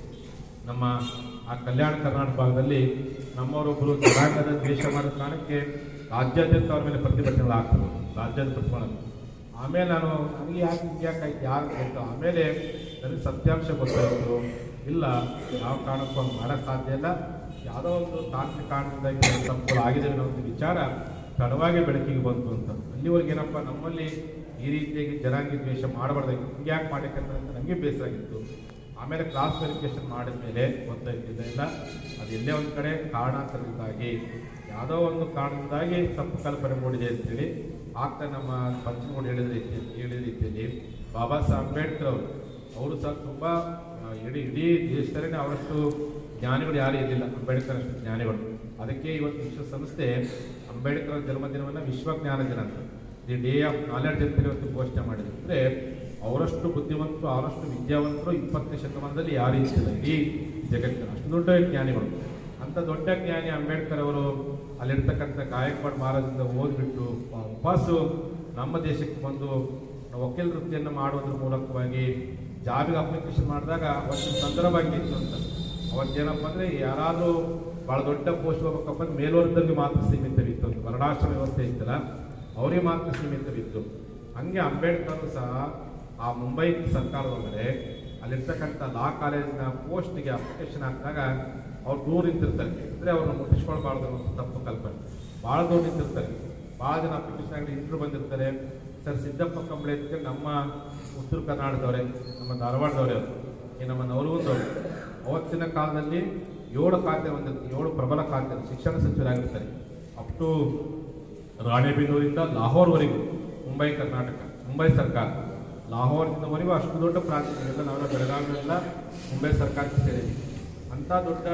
ನಮ್ಮ ಆ ಕಲ್ಯಾಣ ಕರ್ನಾಟಕ ಭಾಗದಲ್ಲಿ ನಮ್ಮವರೊಬ್ಬರು ಜನಾಂಗದ ದ್ವೇಷ ಮಾಡೋ ಕಾರಣಕ್ಕೆ ರಾಜ್ಯಾದ್ಯಂತ ಅವ್ರ ಮೇಲೆ ಪ್ರತಿಭಟನೆಗಳಾಗ್ತವೆ ರಾಜ್ಯದ ಪ್ರತಿಭಟನೆ ಆಮೇಲೆ ನಾನು ನನಗೆ ಯಾಕೆ ಹಿಂಗೆ ಯಾಕೆ ಆಯ್ತು ಯಾರು ಗೊತ್ತು ಆಮೇಲೆ ನನಗೆ ಸತ್ಯಾಂಶ ಗೊತ್ತಾಯಿತು ಇಲ್ಲ ಯಾವ ಕಾರಣಕ್ಕೂ ಹಂಗೆ ಮಾಡೋಕ್ಕೆ ಸಾಧ್ಯ ಇಲ್ಲ ಯಾವುದೋ ಒಂದು ತಾಂತ್ರಿಕ ಕಾರಣದಿಂದಾಗಿ ಕೆಲವು ತಪ್ಪುಗಳು ಆಗಿದೆ ಅನ್ನೋ ಒಂದು ವಿಚಾರ ತಡವಾಗಿ ಬೆಳಕಿಗೆ ಬಂತು ಅಂತ ಅಲ್ಲಿವರೆಗೆ ಏನಪ್ಪ ನಮ್ಮಲ್ಲಿ ಈ ರೀತಿಯಾಗಿ ಜನಾಂಗಿ ದ್ವೇಷ ಮಾಡಬಾರ್ದಾಗಿತ್ತು ಹಿಂಗೆ ಯಾಕೆ ಮಾಡಬೇಕಂತ ನನಗೆ ಬೇಸರ ಆಗಿತ್ತು ಆಮೇಲೆ ಕ್ಲಾಸ್ ವೆರಿಫಿಕೇಶನ್ ಮಾಡಿದ ಮೇಲೆ ಗೊತ್ತಾಯ್ತಿದ್ದಿಲ್ಲ ಅದು ಎಲ್ಲೇ ಒಂದು ಕಡೆ ಕಾರಣಾಂತರದಿಂದಾಗಿ ಯಾವುದೋ ಒಂದು ಕಾರಣದಿಂದಾಗಿ ತಪ್ಪು ಕಲ್ಪನೆ ಮೂಡಿದೆ ಅಂತೇಳಿ ಆಗ್ತಾ ನಮ್ಮ ಪಂಚಮೂಡಿ ಹೇಳಿದ ರೀತಿ ಹೇಳಿದ ರೀತಿಯಲ್ಲಿ ಬಾಬಾ ಸಾಹೇಬ್ ಅಂಬೇಡ್ಕರ್ ಅವರು ಅವರು ಸಹ ತುಂಬ ಆ, ಇಡೀ ಇಡೀ ದೇಶದಲ್ಲೇ ಅವರಷ್ಟು ಜ್ಞಾನಿಗಳು ಯಾರೂ ಇರಲಿಲ್ಲ ಅಂಬೇಡ್ಕರ್ ಅಷ್ಟು ಜ್ಞಾನಿಗಳು ಅದಕ್ಕೆ ಇವತ್ತು ವಿಶ್ವಸಂಸ್ಥೆ ಅಂಬೇಡ್ಕರ್ ಜನ್ಮದಿನವನ್ನು ವಿಶ್ವ ಜ್ಞಾನ ದಿನ ಅಂತ ದಿ ಡೇ ಆಫ್ ನಾಲೆಡ್ಜ್ ಅಂತ ಇವತ್ತು ಘೋಷಣೆ ಮಾಡಿದೆ ಅಂದರೆ ಅವರಷ್ಟು ಬುದ್ಧಿವಂತರು ಅವರಷ್ಟು ವಿದ್ಯಾವಂತರು ಇಪ್ಪತ್ತನೇ ಶತಮಾನದಲ್ಲಿ ಯಾರೂ ಇದ್ದಿಲ್ಲ ಇಡೀ ಜಗತ್ತಿನ ಅಷ್ಟು ದೊಡ್ಡ ಜ್ಞಾನಿಗಳು ಅಂಥ ದೊಡ್ಡ ಜ್ಞಾನಿ ಅಂಬೇಡ್ಕರ್ ಅವರು ಅಲ್ಲಿರ್ತಕ್ಕಂಥ ಗಾಯಕ್ವಾಡ್ ಮಹಾರಾಜದಿಂದ ಓದ್ಬಿಟ್ಟು ವಾಪಸ್ಸು ನಮ್ಮ ದೇಶಕ್ಕೆ ಬಂದು ವಕೀಲ ವೃತ್ತಿಯನ್ನು ಮಾಡುವುದರ ಮೂಲಕವಾಗಿ ಜಾಬಿಗೆ ಅಪ್ಲಿಕೇಶನ್ ಮಾಡಿದಾಗ ಅವತ್ತಿನ ಸಂದರ್ಭ ಆಗಿತ್ತು ಅಂತ ಅವತ್ತೇನಪ್ಪ ಅಂದರೆ ಯಾರಾದರೂ ಭಾಳ ದೊಡ್ಡ ಪೋಸ್ಟ್ ಹೋಗ್ಬೇಕಪ್ಪ ಅಂದ್ರೆ ಮೇಲ್ವರ್ಗದಲ್ಲಿ ಮಾತ್ರ ಸೀಮಿತವಿತ್ತು ಅಂತ ವರ್ಣಾಶ್ರಮ ವ್ಯವಸ್ಥೆ ಇತ್ತಲ್ಲ ಅವರಿಗೆ ಮಾತ್ರ ಸೀಮಿತವಿತ್ತು ಹಂಗೆ ಅಂಬೇಡ್ಕರ್ ಸಹ ಆ ಮುಂಬೈ ಸರ್ಕಾರದೊಳಗಡೆ ಅಲ್ಲಿರ್ತಕ್ಕಂಥ ಲಾ ಕಾಲೇಜಿನ ಪೋಸ್ಟ್ಗೆ ಅಪ್ಲಿಕೇಶನ್ ಹಾಕಿದಾಗ ಅವ್ರು ದೂರ ನಿಂತಿರ್ತಾರೆ ಅಂದರೆ ಅವ್ರನ್ನ ಮುಟ್ಟಿಸ್ಕೊಳ್ಬಾರ್ದು ಅನ್ನೋ ತಪ್ಪು ಕಲ್ಪನೆ ಭಾಳ ದೂರ ನಿಂತಿರ್ತಾರೆ ಭಾಳ ಜನ ಅಪ್ಲಿಕೇಶನ್ ಆಗಿ ಇಂಟ್ರು ಬಂದಿರ್ತಾರೆ ಸರ್ ಸಿದ್ದಪ್ಪ ಕಂಬಳಿ ಅಂತ ನಮ್ಮ ಉತ್ತರ ಕರ್ನಾಟಕದವರೇ ನಮ್ಮ ಧಾರವಾಡದವರೇ ಅವರು ಈ ನಮ್ಮ ನವಲಗುಂದವರು ಅವತ್ತಿನ ಕಾಲದಲ್ಲಿ ಏಳು ಖಾತೆ ಹೊಂದಿರ್ತಾರೆ ಏಳು ಪ್ರಬಲ ಖಾತೆ ಶಿಕ್ಷಣ ಸಚಿವರಾಗಿರ್ತಾರೆ ಅಪ್ ಟು ರಾಣೆಬೆನ್ನೂರಿಂದ ಲಾಹೋರ್ವರೆಗೂ ಮುಂಬೈ ಕರ್ನಾಟಕ ಮುಂಬೈ ಸರ್ಕಾರ ಲಾಹೋರ್ನಿಂದವರೆಗೂ ಅಷ್ಟು ದೊಡ್ಡ ಪ್ರಾಂತ್ಯಗಳಿಂದ ನಾವೆಲ್ಲ ಬೆಳಗಾವಿಯಿಂದ ಮುಂಬೈ ಸರ್ಕಾರಕ್ಕೆ ಸೇರಿದ್ವಿ ಅಂಥ ದೊಡ್ಡ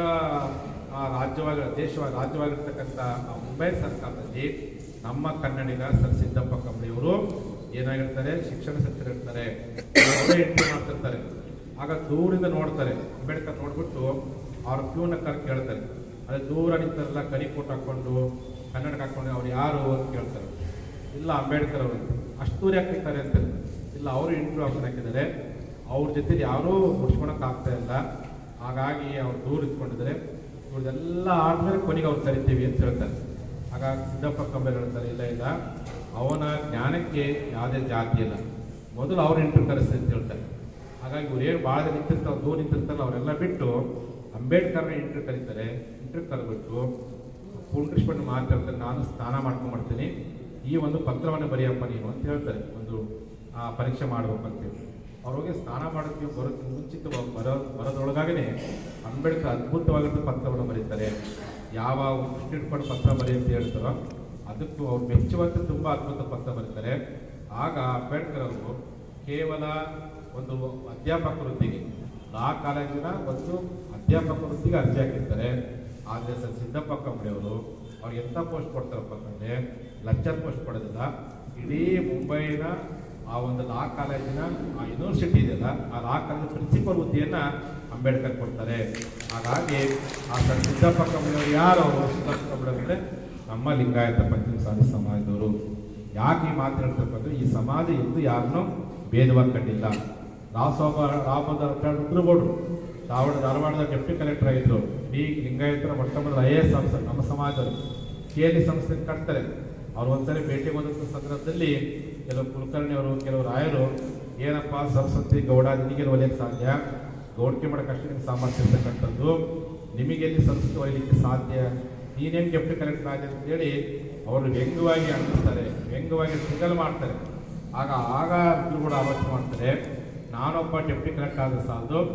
ಆ ರಾಜ್ಯವಾಗಿ ದೇಶವಾಗಿ ರಾಜ್ಯವಾಗಿರ್ತಕ್ಕಂಥ ಆ ಮುಂಬೈ ಸರ್ಕಾರದಲ್ಲಿ ನಮ್ಮ ಕನ್ನಡಿಗ ಸರ್ ಸಿದ್ದಪ್ಪ ಕಂಬಳಿಯವರು ಏನಾಗಿರ್ತಾರೆ ಶಿಕ್ಷಣ ಸಚಿವರಿರ್ತಾರೆ ಅವರೇ ಎಂಟ್ರಿ ಮಾಡ್ತಿರ್ತಾರೆ ಆಗ ದೂರಿಂದ ನೋಡ್ತಾರೆ ಅಂಬೇಡ್ಕರ್ ನೋಡ್ಬಿಟ್ಟು ಅವ್ರ ಕ್ಯೂನ ಕರ್ ಕೇಳ್ತಾರೆ ಅದೇ ದೂರ ನಿಂತಾರಲ್ಲ ಕರಿ ಕೋಟ್ ಹಾಕ್ಕೊಂಡು ಕನ್ನಡಕ್ಕೆ ಹಾಕ್ಕೊಂಡು ಅವ್ರು ಯಾರು ಅಂತ ಕೇಳ್ತಾರೆ ಇಲ್ಲ ಅಂಬೇಡ್ಕರ್ ಅವರು ಅಷ್ಟು ದೂರ ಯಾಕೆ ನಿಂತಾರೆ ಅಂತ ಇಲ್ಲ ಅವರು ಇಂಟರ್ವ್ಯೂ ಆಪ್ಷನ್ ಹಾಕಿದ್ದಾರೆ ಅವ್ರ ಜೊತೆ ಯಾರೂ ಮುಡ್ಸ್ಕೊಳಕ್ ಆಗ್ತಾ ಇಲ್ಲ ಹಾಗಾಗಿ ಅವ್ರು ದೂರ ಇಟ್ಕೊಂಡಿದ್ದಾರೆ ಇವ್ರದೆಲ್ಲ ಆದ್ಮೇಲೆ ಕೊನೆಗೆ ಅವ್ರು ಕರಿತೀವಿ ಅಂತ ಹೇಳ್ತಾರೆ ಆಗ ಸಿದ್ದಪ್ಪ ಕಂಬೆ ಹೇಳ್ತಾರೆ ಇಲ್ಲ ಇಲ್ಲ ಅವನ ಜ್ಞಾನಕ್ಕೆ ಯಾವುದೇ ಜಾತಿ ಇಲ್ಲ ಮೊದಲು ಅವ್ರು ಇಂಟರ್ವ್ಯೂ ಕರೆಸಿ ಅಂತ ಹೇಳ್ತಾರೆ ಹಾಗಾಗಿ ಇವ್ರು ಏನು ಭಾಳ ಜನ ನಿಂತಿರ್ತಾರೆ ದೂರ ನಿಂತಿರ್ತಾರಲ್ಲ ಅವರೆಲ್ಲ ಬಿಟ್ಟು ಅಂಬೇಡ್ಕರ್ನ ಇಂಟರ್ವ್ಯೂ ಕರೀತಾರೆ ಇಂಟರ್ವ್ಯೂ ಕರೆದ್ಬಿಟ್ಟು ಪೂರ್ಣಿಸ್ಕೊಂಡು ಮಾತಾಡ್ತಾರೆ ನಾನು ಸ್ನಾನ ಮಾಡ್ಕೊಂಡ್ಬರ್ತೀನಿ ಈ ಒಂದು ಪತ್ರವನ್ನು ಬರೆಯಪ್ಪ ನೀನು ಅಂತ ಹೇಳ್ತಾರೆ ಒಂದು ಆ, ಪರೀಕ್ಷೆ ಮಾಡ್ಬೇಕು ಅಂತೇಳಿ ಅವ್ರು ಹೋಗಿ ಸ್ನಾನ ಮಾಡೋಕ್ಕೆ ಬರೋದು ಮುಂಚಿತವಾಗಿ ಬರೋ ಬರೋದ್ರೊಳಗಾಗೇ ಅಂಬೇಡ್ಕರ್ ಅದ್ಭುತವಾಗಿರೋ ಪತ್ರವನ್ನು ಬರೀತಾರೆ ಯಾವ ದೃಷ್ಟಿ ಇಟ್ಕೊಂಡು ಪತ್ರ ಬರೀ ಅಂತ ಹೇಳ್ತಾರೋ ಅದಕ್ಕೂ ಅವ್ರು ಮೆಚ್ಚುವಂತೆ ತುಂಬ ಅದ್ಭುತ ಪತ್ರ ಬರೀತಾರೆ ಆಗ ಅಂಬೇಡ್ಕರ್ ಅವರು ಕೇವಲ ಒಂದು ಅಧ್ಯಾಪಕ ವೃತ್ತಿಗೆ ಲಾ ಕಾಲೇಜಿನ ಒಂದು ಅಧ್ಯಾಪಕ ವೃತ್ತಿಗೆ ಅರ್ಜಿ ಹಾಕಿರ್ತಾರೆ ಆದರೆ ಸರ್ ಸಿದ್ದಪ್ಪ ಕಂಬಳಿ ಅವರು ಅವ್ರಿಗೆ ಎಂಥ ಪೋಸ್ಟ್ ಕೊಡ್ತಾರಪ್ಪ ಅಂತಂದರೆ ಲೆಕ್ಚರ್ ಪೋಸ್ಟ್ ಕೊಡೋದಿಲ್ಲ ಇಡೀ ಮುಂಬೈನ ಆ ಒಂದು ಲಾ ಕಾಲೇಜಿನ ಆ ಯೂನಿವರ್ಸಿಟಿ ಇದೆಯಲ್ಲ ಆ ಲಾ ಕಾಲೇಜ್ ಪ್ರಿನ್ಸಿಪಲ್ ಹುದ್ದೆಯನ್ನು ಅಂಬೇಡ್ಕರ್ ಕೊಡ್ತಾರೆ ಹಾಗಾಗಿ ಆ ಸರ್ ಸಿದ್ದಪ್ಪ ಕಂಬಳಿ ಅವರು ಯಾರು ಅವರು ಸಿದ್ದಪ್ಪ ಕಂಬಳಿ ಅಂದರೆ ನಮ್ಮ ಲಿಂಗಾಯತ ಪಂಚಮಸಾಲಿ ಸಮಾಜದವರು ಯಾಕೆ ಈ ಮಾತು ಹೇಳ್ತಪ್ಪ ಅಂದ್ರೆ ಈ ಸಮಾಜ ಎಂದು ಯಾರನ್ನೂ ಭೇದವಾಗಿ ಕಂಡಿಲ್ಲ ರಾಸೋಬ ರಾಮದ ರುದ್ರಗೌಡರು ಧಾರವಾಡ ಧಾರವಾಡದ ಡೆಪ್ಟಿ ಕಲೆಕ್ಟರ್ ಆಗಿದ್ರು ಇಡೀ ಲಿಂಗಾಯತರ ಮೊಟ್ಟ ಮೊದಲ ಐ ಎ ಎಸ್ ಆಫೀಸರ್ ನಮ್ಮ ಸಮಾಜದವರು ಕೆ ಎಲ್ ಇ ಸಂಸ್ಥೆ ಕಟ್ತಾರೆ ಅವ್ರು ಒಂದ್ಸರಿ ಭೇಟಿ ಹೋದಂಥ ಸಂದರ್ಭದಲ್ಲಿ ಕೆಲವು ಕುಲಕರ್ಣಿ ಅವರು ಕೆಲವು ರಾಯರು ಏನಪ್ಪ ಸರಸ್ವತಿ ಗೌಡ ನಿನಗೇನು ಒಲಿಯಕ್ಕೆ ಸಾಧ್ಯ ಗೌಡಿಕೆ ಮಾಡೋಕೆ ಅಷ್ಟು ನಿಮ್ಗೆ ಸಾಮರ್ಥ್ಯ ಇರ್ತಕ್ಕಂಥದ್ದು ನಿಮಗೆಲ್ಲಿ ಸಂಸ್ಕೃತಿ ಒಲಿಲಿಕ್ಕೆ ಸಾಧ್ಯ ನೀನೇನು ಡೆಪ್ಟಿ ಕಲೆಕ್ಟರ್ ಆಗಿದೆ ಅಂತೇಳಿ ಅವರು ವ್ಯಂಗ್ಯವಾಗಿ ಅಂಟಿಸ್ತಾರೆ ವ್ಯಂಗ್ಯವಾಗಿ ಸಿಗಲ್ ಮಾಡ್ತಾರೆ ಆಗ ಆಗ ಕೂಡ ಆಲೋಚನೆ ಮಾಡ್ತಾರೆ ನಾನೊಬ್ಬ ಡೆಪ್ಟಿ ಕಲೆಕ್ಟರ್ ಆದ ಸಾಲದು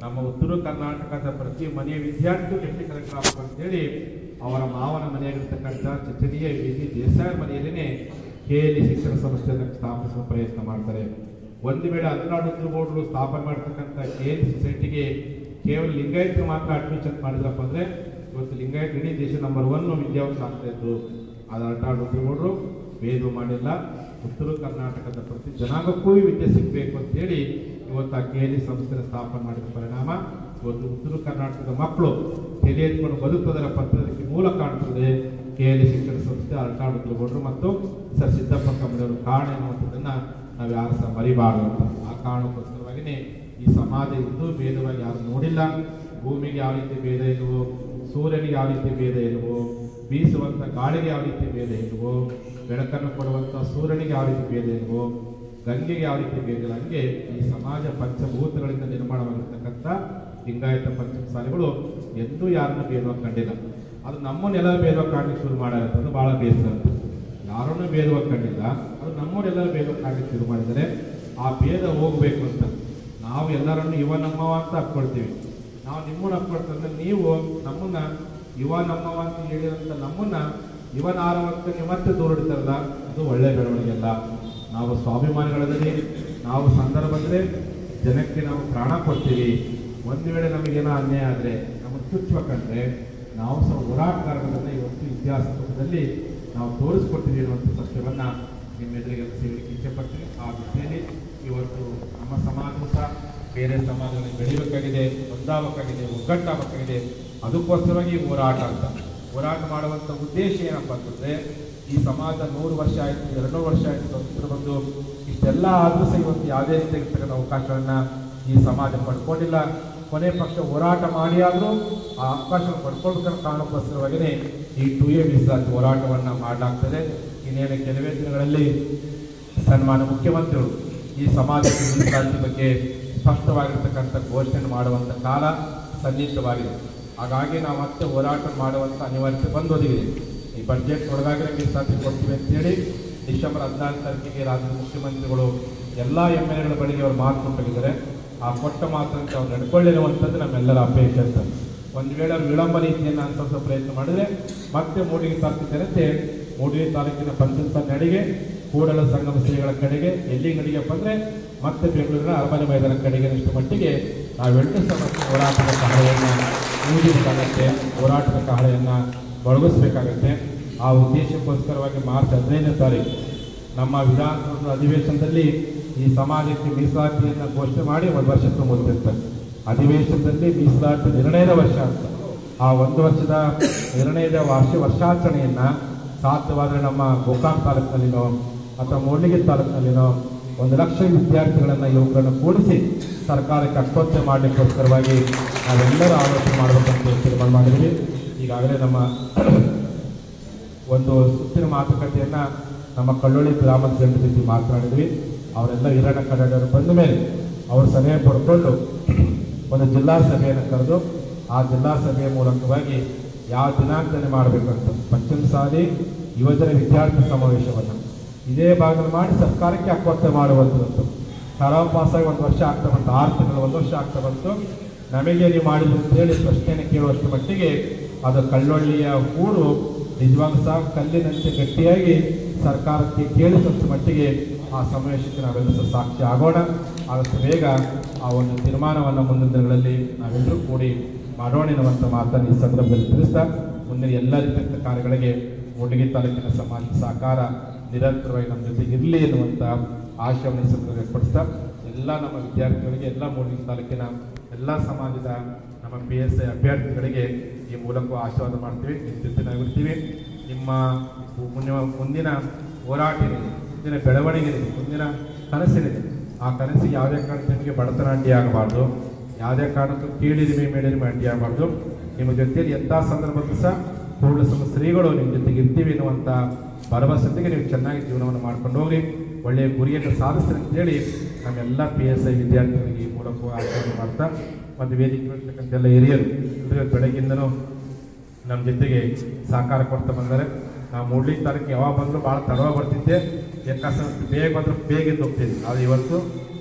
ನಮ್ಮ ಉತ್ತರ ಕರ್ನಾಟಕದ ಪ್ರತಿ ಮನೆಯ ವಿದ್ಯಾರ್ಥಿ ಎಷ್ಟು ಕಲೆಕ್ಟರ್ ಆಗಬೇಕು ಅಂತೇಳಿ ಅವರ ಮಾವನ ಮನೆಯಾಗಿರ್ತಕ್ಕಂಥ ಚಚರಿಯ ವಿಧಿ ದೇಸಾಯಿ ಮನೆಯಲ್ಲಿನೇ ಕೆಎಲ್ಇ ಶಿಕ್ಷಣ ಸಂಸ್ಥೆಯನ್ನು ಸ್ಥಾಪಿಸುವ ಪ್ರಯತ್ನ ಮಾಡ್ತಾರೆ ಒಂದು ವೇಳೆ ಹದಿನಾರು ಬೋರ್ಡ್ರು ಸ್ಥಾಪನೆ ಮಾಡ್ತಕ್ಕಂಥ ಕೆಎಲ್ಇ ಸೊಸೈಟಿಗೆ ಕೇವಲ ಲಿಂಗಾಯತರು ಮಾತ್ರ ಅಡ್ಮಿಷನ್ ಮಾಡಿದ್ರಪ್ಪ ಅಂದ್ರೆ ಇವತ್ತು ಲಿಂಗಾಯತ್ ಇಡೀ ದೇಶ ನಂಬರ್ ಒನ್ ವಿದ್ಯಾವಂತ ಆಗ್ತಾ ಇದ್ರು ಅದು ಹದಿನಾರು ಬೋರ್ಡ್ರು ಭೇದ ಮಾಡಿಲ್ಲ ಉತ್ತರ ಕರ್ನಾಟಕದ ಪ್ರತಿ ಜನಾಂಗಕ್ಕೂ ಈ ವಿದ್ಯೆ ಸಿಗಬೇಕು ಅಂತೇಳಿ ಇವತ್ತು ಆ ಕೆಎಲ್ಇ ಸಂಸ್ಥೆನ ಸ್ಥಾಪನೆ ಮಾಡಿದ ಪರಿಣಾಮ ಇವತ್ತು ಉತ್ತರ ಕರ್ನಾಟಕದ ಮಕ್ಕಳು ತಲೆ ಎತ್ಕೊಂಡು ಬದುಕುವುದರ ಪತ್ರಕ್ಕೆ ಮೂಲ ಕಾಣ್ತದೆ ಕೆಎಲ್ಇ ಶಿಕ್ಷಣ ಸಂಸ್ಥೆ ಅರಟಾಡು ತಿಳ್ಕೊಂಡ್ರು ಮತ್ತು ಸರ್ ಸಿದ್ದಪ್ಪ ಕಮ್ಮಡಿಯವರು ಕಾರಣ ಎನ್ನುವಂಥದ್ದನ್ನ ನಾವು ಯಾರು ಸಹ ಮರಿಬಾರದು ಅಂತ ಆ ಕಾರಣಕ್ಕೋಸ್ಕರವಾಗಿಯೇ ಈ ಸಮಾಜ ಇದ್ದು ಭೇದವಾಗಿ ಯಾರು ನೋಡಿಲ್ಲ ಭೂಮಿಗೆ ಯಾವ ರೀತಿ ಭೇದ ಇಲ್ವೋ ಸೂರ್ಯನಿಗೆ ಯಾವ ರೀತಿ ಭೇದ ಇಲ್ವೋ ಬೀಸುವಂತ ಗಾಳಿಗೆ ಯಾವ ರೀತಿ ಭೇದ ಇಲ್ವೋ ಬೆಳಕನ್ನು ಕೊಡುವಂತ ಸೂರ್ಯನಿಗೆ ಯಾವ ರೀತಿ ಭೇದ ಇಲ್ವೋ ಗಂಗೆಗೆ ಯಾವ ರೀತಿ ಭೇದ ಇಲ್ಲ ಹಂಗೆ ಈ ಸಮಾಜ ಪಂಚಭೂತಗಳಿಂದ ನಿರ್ಮಾಣವಾಗಿರ್ತಕ್ಕಂಥ ಲಿಂಗಾಯತ ಪಂಚಮಸಾಲಿಗಳು ಎಂದೂ ಯಾರನ್ನು ಭೇದವಾಗಿ ಕಂಡಿಲ್ಲ ಅದು ನಮ್ಮನ್ನೆಲ್ಲ ಭೇದವಾಗಿ ಕಾಣಲಿಕ್ಕೆ ಶುರು ಮಾಡಾರಂತ ಅದು ಬಹಳ ಬೇಸರ ಅಂತ ಯಾರನ್ನೂ ಭೇದವಾಗಿ ಕಂಡಿಲ್ಲ ಅದು ನಮ್ಮವರೆಲ್ಲರೂ ಭೇದವಾಗಿ ಕಾಣಲಿಕ್ಕೆ ಶುರು ಮಾಡಿದರೆ ಆ ಭೇದ ಹೋಗ್ಬೇಕು ಅಂತ ನಾವು ಎಲ್ಲರನ್ನು ಇವ ನಮ್ಮವ ಅಂತ ಹಾಕ್ಕೊಳ್ತೀವಿ ನಾವು ನಿಮ್ಮನ್ನ ಹಾಕ್ಕೊಳ್ತಂದ್ರೆ ನೀವು ನಮ್ಮನ್ನ ಇವ ನಮ್ಮವ ಅಂತ ಹೇಳಿದಂತ ನಮ್ಮನ್ನ ಇವನ ಆರವಂತ ನೀವು ಮತ್ತೆ ದೂರ ಇಡ್ತಾರಲ್ಲ ಅದು ಒಳ್ಳೆ ಬೆಳವಣಿಗೆ ಅಲ್ಲ ನಾವು ಸ್ವಾಭಿಮಾನಿಗಳದಲ್ಲಿ ನಾವು ಸಂದರ್ಭ ಬಂದ್ರೆ ಜನಕ್ಕೆ ನಾವು ಪ್ರಾಣ ಕೊಡ್ತೀವಿ ಒಂದು ವೇಳೆ ನಮಗೇನೋ ಅನ್ಯಾಯ ಆದರೆ ನಮಗೆ ಚುಚ್ಚಬೇಕಂದ್ರೆ ನಾವು ಸಹ ಹೋರಾಟಗಾರರನ್ನ ಇವತ್ತು ಇತಿಹಾಸ ಪುಟದಲ್ಲಿ ನಾವು ತೋರಿಸ್ಕೊಡ್ತೀವಿ ಅನ್ನುವಂಥ ಸತ್ಯವನ್ನ ನಿಮ್ಮ ಎದುರಿಗೆ ಸೇವಲಿಕ್ಕೆ ಇಚ್ಛೆಪಡ್ತೀನಿ ಆ ದಿಶೆಯಲ್ಲಿ ಇವತ್ತು ನಮ್ಮ ಸಮಾಜವು ಸಹ ಬೇರೆ ಸಮಾಜಗಳಲ್ಲಿ ಬೆಳಿಬೇಕಾಗಿದೆ ಒಂದಾಗಬೇಕಾಗಿದೆ ಒಗ್ಗಟ್ಟಾಗಬೇಕಾಗಿದೆ ಅದಕ್ಕೋಸ್ಕರವಾಗಿ ಈ ಹೋರಾಟ ಅಂತ ಹೋರಾಟ ಮಾಡುವಂಥ ಉದ್ದೇಶ ಏನಪ್ಪ ಅಂತಂದ್ರೆ ಈ ಸಮಾಜ ನೂರು ವರ್ಷ ಆಯಿತು ಎರಡು ವರ್ಷ ಆಯಿತು ಸ್ವತಂತ್ರ ಬಂದು ಇಷ್ಟೆಲ್ಲ ಆದರೂ ಸಹ ಇವತ್ತು ಯಾವುದೇ ರೀತಿಯಾಗಿರ್ತಕ್ಕಂಥ ಅವಕಾಶಗಳನ್ನ ಈ ಸಮಾಜ ಪಡ್ಕೊಂಡಿಲ್ಲ ಕೊನೆ ಪಕ್ಷ ಹೋರಾಟ ಮಾಡಿ ಆದರೂ ಆ ಅವಕಾಶ ಪಡ್ಕೊಳ್ಬೇಕನ್ನೋ ಕಾರಣಕ್ಕೋಸ್ಕರವಾಗಿಯೇ ಈ ಟು ಎ ಮೀಸಲಾತಿ ಹೋರಾಟವನ್ನು ಮಾಡಲಾಗ್ತದೆ ಇನ್ನೇನು ಕೆಲವೇ ದಿನಗಳಲ್ಲಿ ಸನ್ಮಾನ ಮುಖ್ಯಮಂತ್ರಿಗಳು ಈ ಸಮಾಜದ ಮೀಸಲಾತಿ ಬಗ್ಗೆ ಸ್ಪಷ್ಟವಾಗಿರ್ತಕ್ಕಂಥ ಘೋಷಣೆ ಮಾಡುವಂಥ ಕಾಲ ಸನ್ನಿಹಿತವಾಗಿದೆ ಹಾಗಾಗಿ ನಾವು ಮತ್ತೆ ಹೋರಾಟ ಮಾಡುವಂಥ ಅನಿವಾರ್ಯತೆ ಬಂದೊದಗಿದೆ ಈ ಬಜೆಟ್ ಒಳಗಾಗಿ ಮೀಸಲಾತಿ ಕೊಡ್ತೀವಿ ಅಂತೇಳಿ ಡಿಸೆಂಬರ್ ಹದಿನಾಲ್ಕು ತಾರೀಕಿಗೆ ರಾಜ್ಯದ ಮುಖ್ಯಮಂತ್ರಿಗಳು ಎಲ್ಲ ಎಮ್ ಎಲ್ ಎಗಳ ಬಳಿಗೆ ಅವರು ಮಾತು ಕೊಟ್ಟಿದ್ದಾರೆ ಆ ಕೊಟ್ಟ ಮಾತಂತೆ ಅವ್ರು ನಡ್ಕೊಳ್ಳಿರುವಂಥದ್ದು ನಮ್ಮೆಲ್ಲರ ಅಪೇಕ್ಷೆ ಅಂತ ಒಂದು ವೇಳೆ ಅವ್ರು ವಿಳಂಬ ರೀತಿಯನ್ನು ಅನುಸರಿಸೋ ಪ್ರಯತ್ನ ಮಾಡಿದ್ರೆ ಮತ್ತೆ ಮೂಡಿಗೆ ತಾಲೂಕು ಜನತೆ ಮೂಡಿಗೆ ತಾಲೂಕಿನ ಪಂಚಾಯತ್ ನಡಿಗೆ ಕೂಡಲ ಸಂಗಮ ಶ್ರೀಗಳ ಕಡೆಗೆ ಎಲ್ಲಿ ನಡಿಗೆ ಬಂದರೆ ಮತ್ತೆ ಬೆಂಗಳೂರಿನ ಅರಮನೆ ಮೈದಾನ ಕಡೆಗೆ ಇಷ್ಟು ಮಟ್ಟಿಗೆ ನಾವೆಂಟು ಸಮಸ್ಯೆ ಹೋರಾಟದ ಕಹಳೆಯನ್ನು ಊದಿಬೇಕಾಗತ್ತೆ ಹೋರಾಟದ ಕಹಳೆಯನ್ನು ಬಳಗಿಸ್ಬೇಕಾಗತ್ತೆ ಆ ಉದ್ದೇಶಕ್ಕೋಸ್ಕರವಾಗಿ ಮಾರ್ಚ್ ಹದಿನೈದನೇ ತಾರೀಕು ನಮ್ಮ ವಿಧಾನಸೌಧದ ಅಧಿವೇಶನದಲ್ಲಿ ಈ ಸಮಾಜಕ್ಕೆ ಮೀಸಲಾತಿಯನ್ನು ಘೋಷಣೆ ಮಾಡಿ ಒಂದು ವರ್ಷ ತುಂಬುತ್ತಿರ್ತಾರೆ ಅಧಿವೇಶನದಲ್ಲಿ ಮೀಸಲಾತಿ ನಿರ್ಣಯದ ವರ್ಷ ಅಂತ ಆ ಒಂದು ವರ್ಷದ ನಿರ್ಣಯದ ವಾರ್ಷಿಕ ವರ್ಷಾಚರಣೆಯನ್ನ ಸಾಧ್ಯವಾದರೆ ನಮ್ಮ ಗೋಕಾಕ್ ತಾಲೂಕಿನಲ್ಲಿನೋ ಅಥವಾ ಮೂಡ್ಲಿಗಿ ತಾಲೂಕಿನಲ್ಲಿನೋ ಒಂದು ಲಕ್ಷ ವಿದ್ಯಾರ್ಥಿಗಳನ್ನು ಯುವಕರನ್ನು ಕೂಡಿಸಿ ಸರ್ಕಾರಕ್ಕೆ ಅಕ್ಕೋತ್ಸವ ಮಾಡಲಿಕ್ಕೋಸ್ಕರವಾಗಿ ನಾವೆಲ್ಲರೂ ಆಲೋಚನೆ ಮಾಡಬೇಕಂತ ತೀರ್ಮಾನ ಮಾಡಿದ್ವಿ ಈಗಾಗಲೇ ನಮ್ಮ ಒಂದು ಸುತ್ತಿನ ಮಾತುಕತೆಯನ್ನ ನಮ್ಮ ಕಳ್ಳೊಳ್ಳಿ ಗ್ರಾಮದ ಜನರ ಜೊತೆ ಮಾತನಾಡಿದ್ವಿ ಅವರೆಲ್ಲ ಹಿರಣ್ಣ ಕನ್ನಡರು ಬಂದ ಮೇಲೆ ಅವರು ಸಭೆ ಪಡ್ಕೊಂಡು ಒಂದು ಜಿಲ್ಲಾ ಸಭೆಯನ್ನು ಕರೆದು ಆ ಜಿಲ್ಲಾ ಸಭೆಯ ಮೂಲಕವಾಗಿ ಯಾವ ದಿನಾಂಕದಲ್ಲಿ ಮಾಡಬೇಕಂತ ಪಶ್ಚಿಮ ಸಾಲಿ ಯುವಜನ ವಿದ್ಯಾರ್ಥಿ ಸಮಾವೇಶವನ್ನು ಇದೇ ಭಾಗದಲ್ಲಿ ಮಾಡಿ ಸರ್ಕಾರಕ್ಕೆ ಅಕ್ವತ್ತ ಮಾಡುವಂಥದ್ದು ಕರಾವ್ ಪಾಸಾಗಿ ಒಂದು ವರ್ಷ ಆಗ್ತಾ ಬಂತು ಆರು ತಿಂಗಳು ಒಂದು ವರ್ಷ ಆಗ್ತಾ ಬಂತು ನಮಗೆ ನೀವು ಮಾಡಿದ್ರು ಅಂತೇಳಿ ಪ್ರಶ್ನೆಯನ್ನು ಕೇಳುವಷ್ಟು ಮಟ್ಟಿಗೆ ಅದು ಕಳ್ಳೊಳ್ಳಿಯ ಕೂಡು ನಿಜವಾಗ್ಲೂ ಸಹ ಕಲ್ಲಿನಂತೆ ಗಟ್ಟಿಯಾಗಿ ಸರ್ಕಾರಕ್ಕೆ ಕೇಳಿಸುವಷ್ಟು ಮಟ್ಟಿಗೆ ಆ ಸಮಾವೇಶಕ್ಕೆ ನಾವೆಲ್ಲ ಸಹ ಸಾಕ್ಷಿ ಆಗೋಣ ಆದಷ್ಟು ಬೇಗ ಆ ಒಂದು ತೀರ್ಮಾನವನ್ನು ಮುಂದಿನ ದಿನಗಳಲ್ಲಿ ನಾವೆಲ್ಲರೂ ಕೂಡಿ ಮಾಡೋಣ ಎನ್ನುವಂಥ ಮಾತನ್ನು ಈ ಸಂದರ್ಭದಲ್ಲಿ ತಿಳಿಸ್ತಾ ಮುಂದಿನ ಎಲ್ಲ ರೀತಿಯ ಕಾರ್ಯಗಳಿಗೆ ಮೂಡಿಗೆ ತಾಲೂಕಿನ ಸಮಾಜ ಸಹಕಾರ ನಿರಂತರವಾಗಿ ನಮ್ಮ ಜೊತೆಗೆ ಇರಲಿ ಎನ್ನುವಂಥ ಆಶಯವನ್ನು ಈ ಸಂದರ್ಭದಲ್ಲಿ ವ್ಯಕ್ತಪಡಿಸ್ತಾ ಎಲ್ಲ ನಮ್ಮ ವಿದ್ಯಾರ್ಥಿಗಳಿಗೆ ಎಲ್ಲ ಮೂಡಿಗೆ ತಾಲೂಕಿನ ಎಲ್ಲ ಸಮಾಜದ ನಮ್ಮ ಪಿ ಎಸ್ ಐ ಅಭ್ಯರ್ಥಿಗಳಿಗೆ ಈ ಮೂಲಕ ಆಶೀರ್ವಾದ ಮಾಡ್ತೀವಿ ನಿಮ್ಮ ಜೊತೆ ನಾವಿರ್ತೀವಿ ನಿಮ್ಮ ಮುಂದಿನ ಮುಂದಿನ ಹೋರಾಟ ಏನಿದೆ ಮುಂದಿನ ಬೆಳವಣಿಗೆ ಏನಿದೆ ಮುಂದಿನ ಕನಸಿನಿದೆ ಆ ಕನಸಿಗೆ ಯಾವುದೇ ಕಾರಣಕ್ಕೆ ನಿಮಗೆ ಬಡತನ ಅಡ್ಡಿ ಆಗಬಾರ್ದು ಯಾವುದೇ ಕಾರಣಕ್ಕೂ ಕೀಳಿರಿಮೆ ಮೇಳಿರಿಮೆ ಅಡ್ಡಿ ಆಗಬಾರ್ದು ನಿಮ್ಮ ಜೊತೆಯಲ್ಲಿ ಎಂಥ ಸಂದರ್ಭಕ್ಕೂ ಸಹ ಪೂರ್ಣ ಸಮ ಶ್ರೀಗಳು ನಿಮ್ಮ ಜೊತೆಗೆ ಇರ್ತೀವಿ ಎನ್ನುವಂಥ ಭರವಸೆಯೊಂದಿಗೆ ನೀವು ಚೆನ್ನಾಗಿ ಜೀವನವನ್ನು ಮಾಡ್ಕೊಂಡು ಹೋಗ್ರಿ ಒಳ್ಳೆಯ ಗುರಿಯನ್ನು ಸಾಧಿಸ್ರಿ ಅಂತೇಳಿ ನಮ್ಮೆಲ್ಲ ಪಿ ಎಸ್ ಐ ವಿದ್ಯಾರ್ಥಿಗಳಿಗೆ ಈ ಮೂಲಕ ಆಶೀರ್ವಾದ ಮಾಡ್ತಾ ಒಂದು ವೇದಿಕೆ ಇರ್ತಕ್ಕಂಥ ಎಲ್ಲ ಹಿರಿಯರು ಎಲ್ಲರೂ ಬೆಳಗ್ಗಿಂದನೂ ನಮ್ಮ ಜೊತೆಗೆ ಸಹಕಾರ ಕೊಡ್ತಾ ಬಂದರೆ ನಾವು ಮೂಡ್ಲಿ ತಾರೀಕು ಯಾವಾಗ ಬಂದರೂ ಭಾಳ ತಡವಾಗಿ ಬರ್ತಿದ್ದೆ ಯಾಕಂದ್ರೆ ಬೇಗ ಬಂದ್ರೆ ಬೇಗ ಎದ್ದು ಹೋಗ್ತಿದ್ವಿ ಆದರೆ ಇವತ್ತು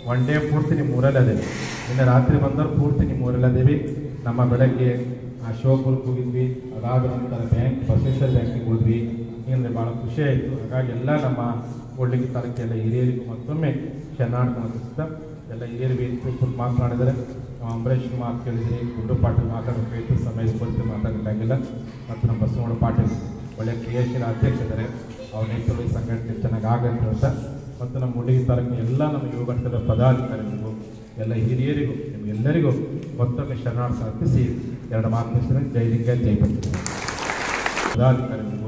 ಒನ್ ಡೇ ಪೂರ್ತಿ ನಿಮ್ಮ ಊರಲ್ಲಿ ಅದೇವಿ ಇನ್ನು ರಾತ್ರಿ ಬಂದವ್ರು ಪೂರ್ತಿ ನಿಮ್ಮ ಊರಲ್ಲಿ ಅದೇವಿ ನಮ್ಮ ಬೆಳಗ್ಗೆ ಆ ಶೋಪುರಕ್ಕೆ ಹೋಗಿದ್ವಿ ಅದಾದ ನಂತರ ಬ್ಯಾಂಕ್ ಬಸವೇಶ್ವರ ಬ್ಯಾಂಕಿಗೆ ಹೋದ್ವಿ ಹೀಗಂದ್ರೆ ಭಾಳ ಖುಷಿ ಆಯಿತು ಹಾಗಾಗಿ ಎಲ್ಲ ನಮ್ಮ ಕೂಡ್ಲಿಗಿ ತಾಲೂಕಿನ ಎಲ್ಲ ಹಿರಿಯರಿಗೂ ಮತ್ತೊಮ್ಮೆ ಶರಣಾರ್ಥಿ ಅನಿಸುತ್ತಾ ಎಲ್ಲ ಹಿರಿಯರು ವೇದಿಕೆ ಕುರಿತು ಮಾತನಾಡಿದರೆ ನಾವು ಅಂಬರೀಷ್ ಮಾತು ಕೇಳಿದ್ರಿ ಗುಡ್ಡು ಪಾಟೀಲ್ ಮಾತಾಡೋಕೆ ಸಮಯದ ಕುರಿತು ಮಾತಾಡೋಕ್ಕಾಗಿಲ್ಲ ಮತ್ತು ನಮ್ಮ ಬಸವಣ್ಣ ಪಾಟೀಲ್ ಒಳ್ಳೆಯ ಕ್ರಿಯಾಶೀಲ ಅಧ್ಯಕ್ಷ ಇದ್ದಾರೆ ಅವ್ರ ನೇತೃತ್ವದಲ್ಲಿ ಸಂಘಟನೆ ಚೆನ್ನಾಗಿ ಆಗಂತ ಹೇಳ್ತಾ ಮತ್ತು ನಮ್ಮ ಹುಡುಗಿ ತಾಲೂಕಿನ ಎಲ್ಲ ನಮ್ಮ ಯುವ ಘಟಕದ ಪದಾಧಿಕಾರಿಗಳಿಗೂ ಎಲ್ಲ ಹಿರಿಯರಿಗೂ ನಿಮಗೆಲ್ಲರಿಗೂ ಮತ್ತೊಮ್ಮೆ ಶರಣಾರ್ಥಿ ಅರ್ಪಿಸಿ ಎರಡು ಮಾತು ಜೈ ಲಿಂಗ ಜೈ ಬಂದಿದ್ದಾರೆ ಪದಾಧಿಕಾರಿಗಳು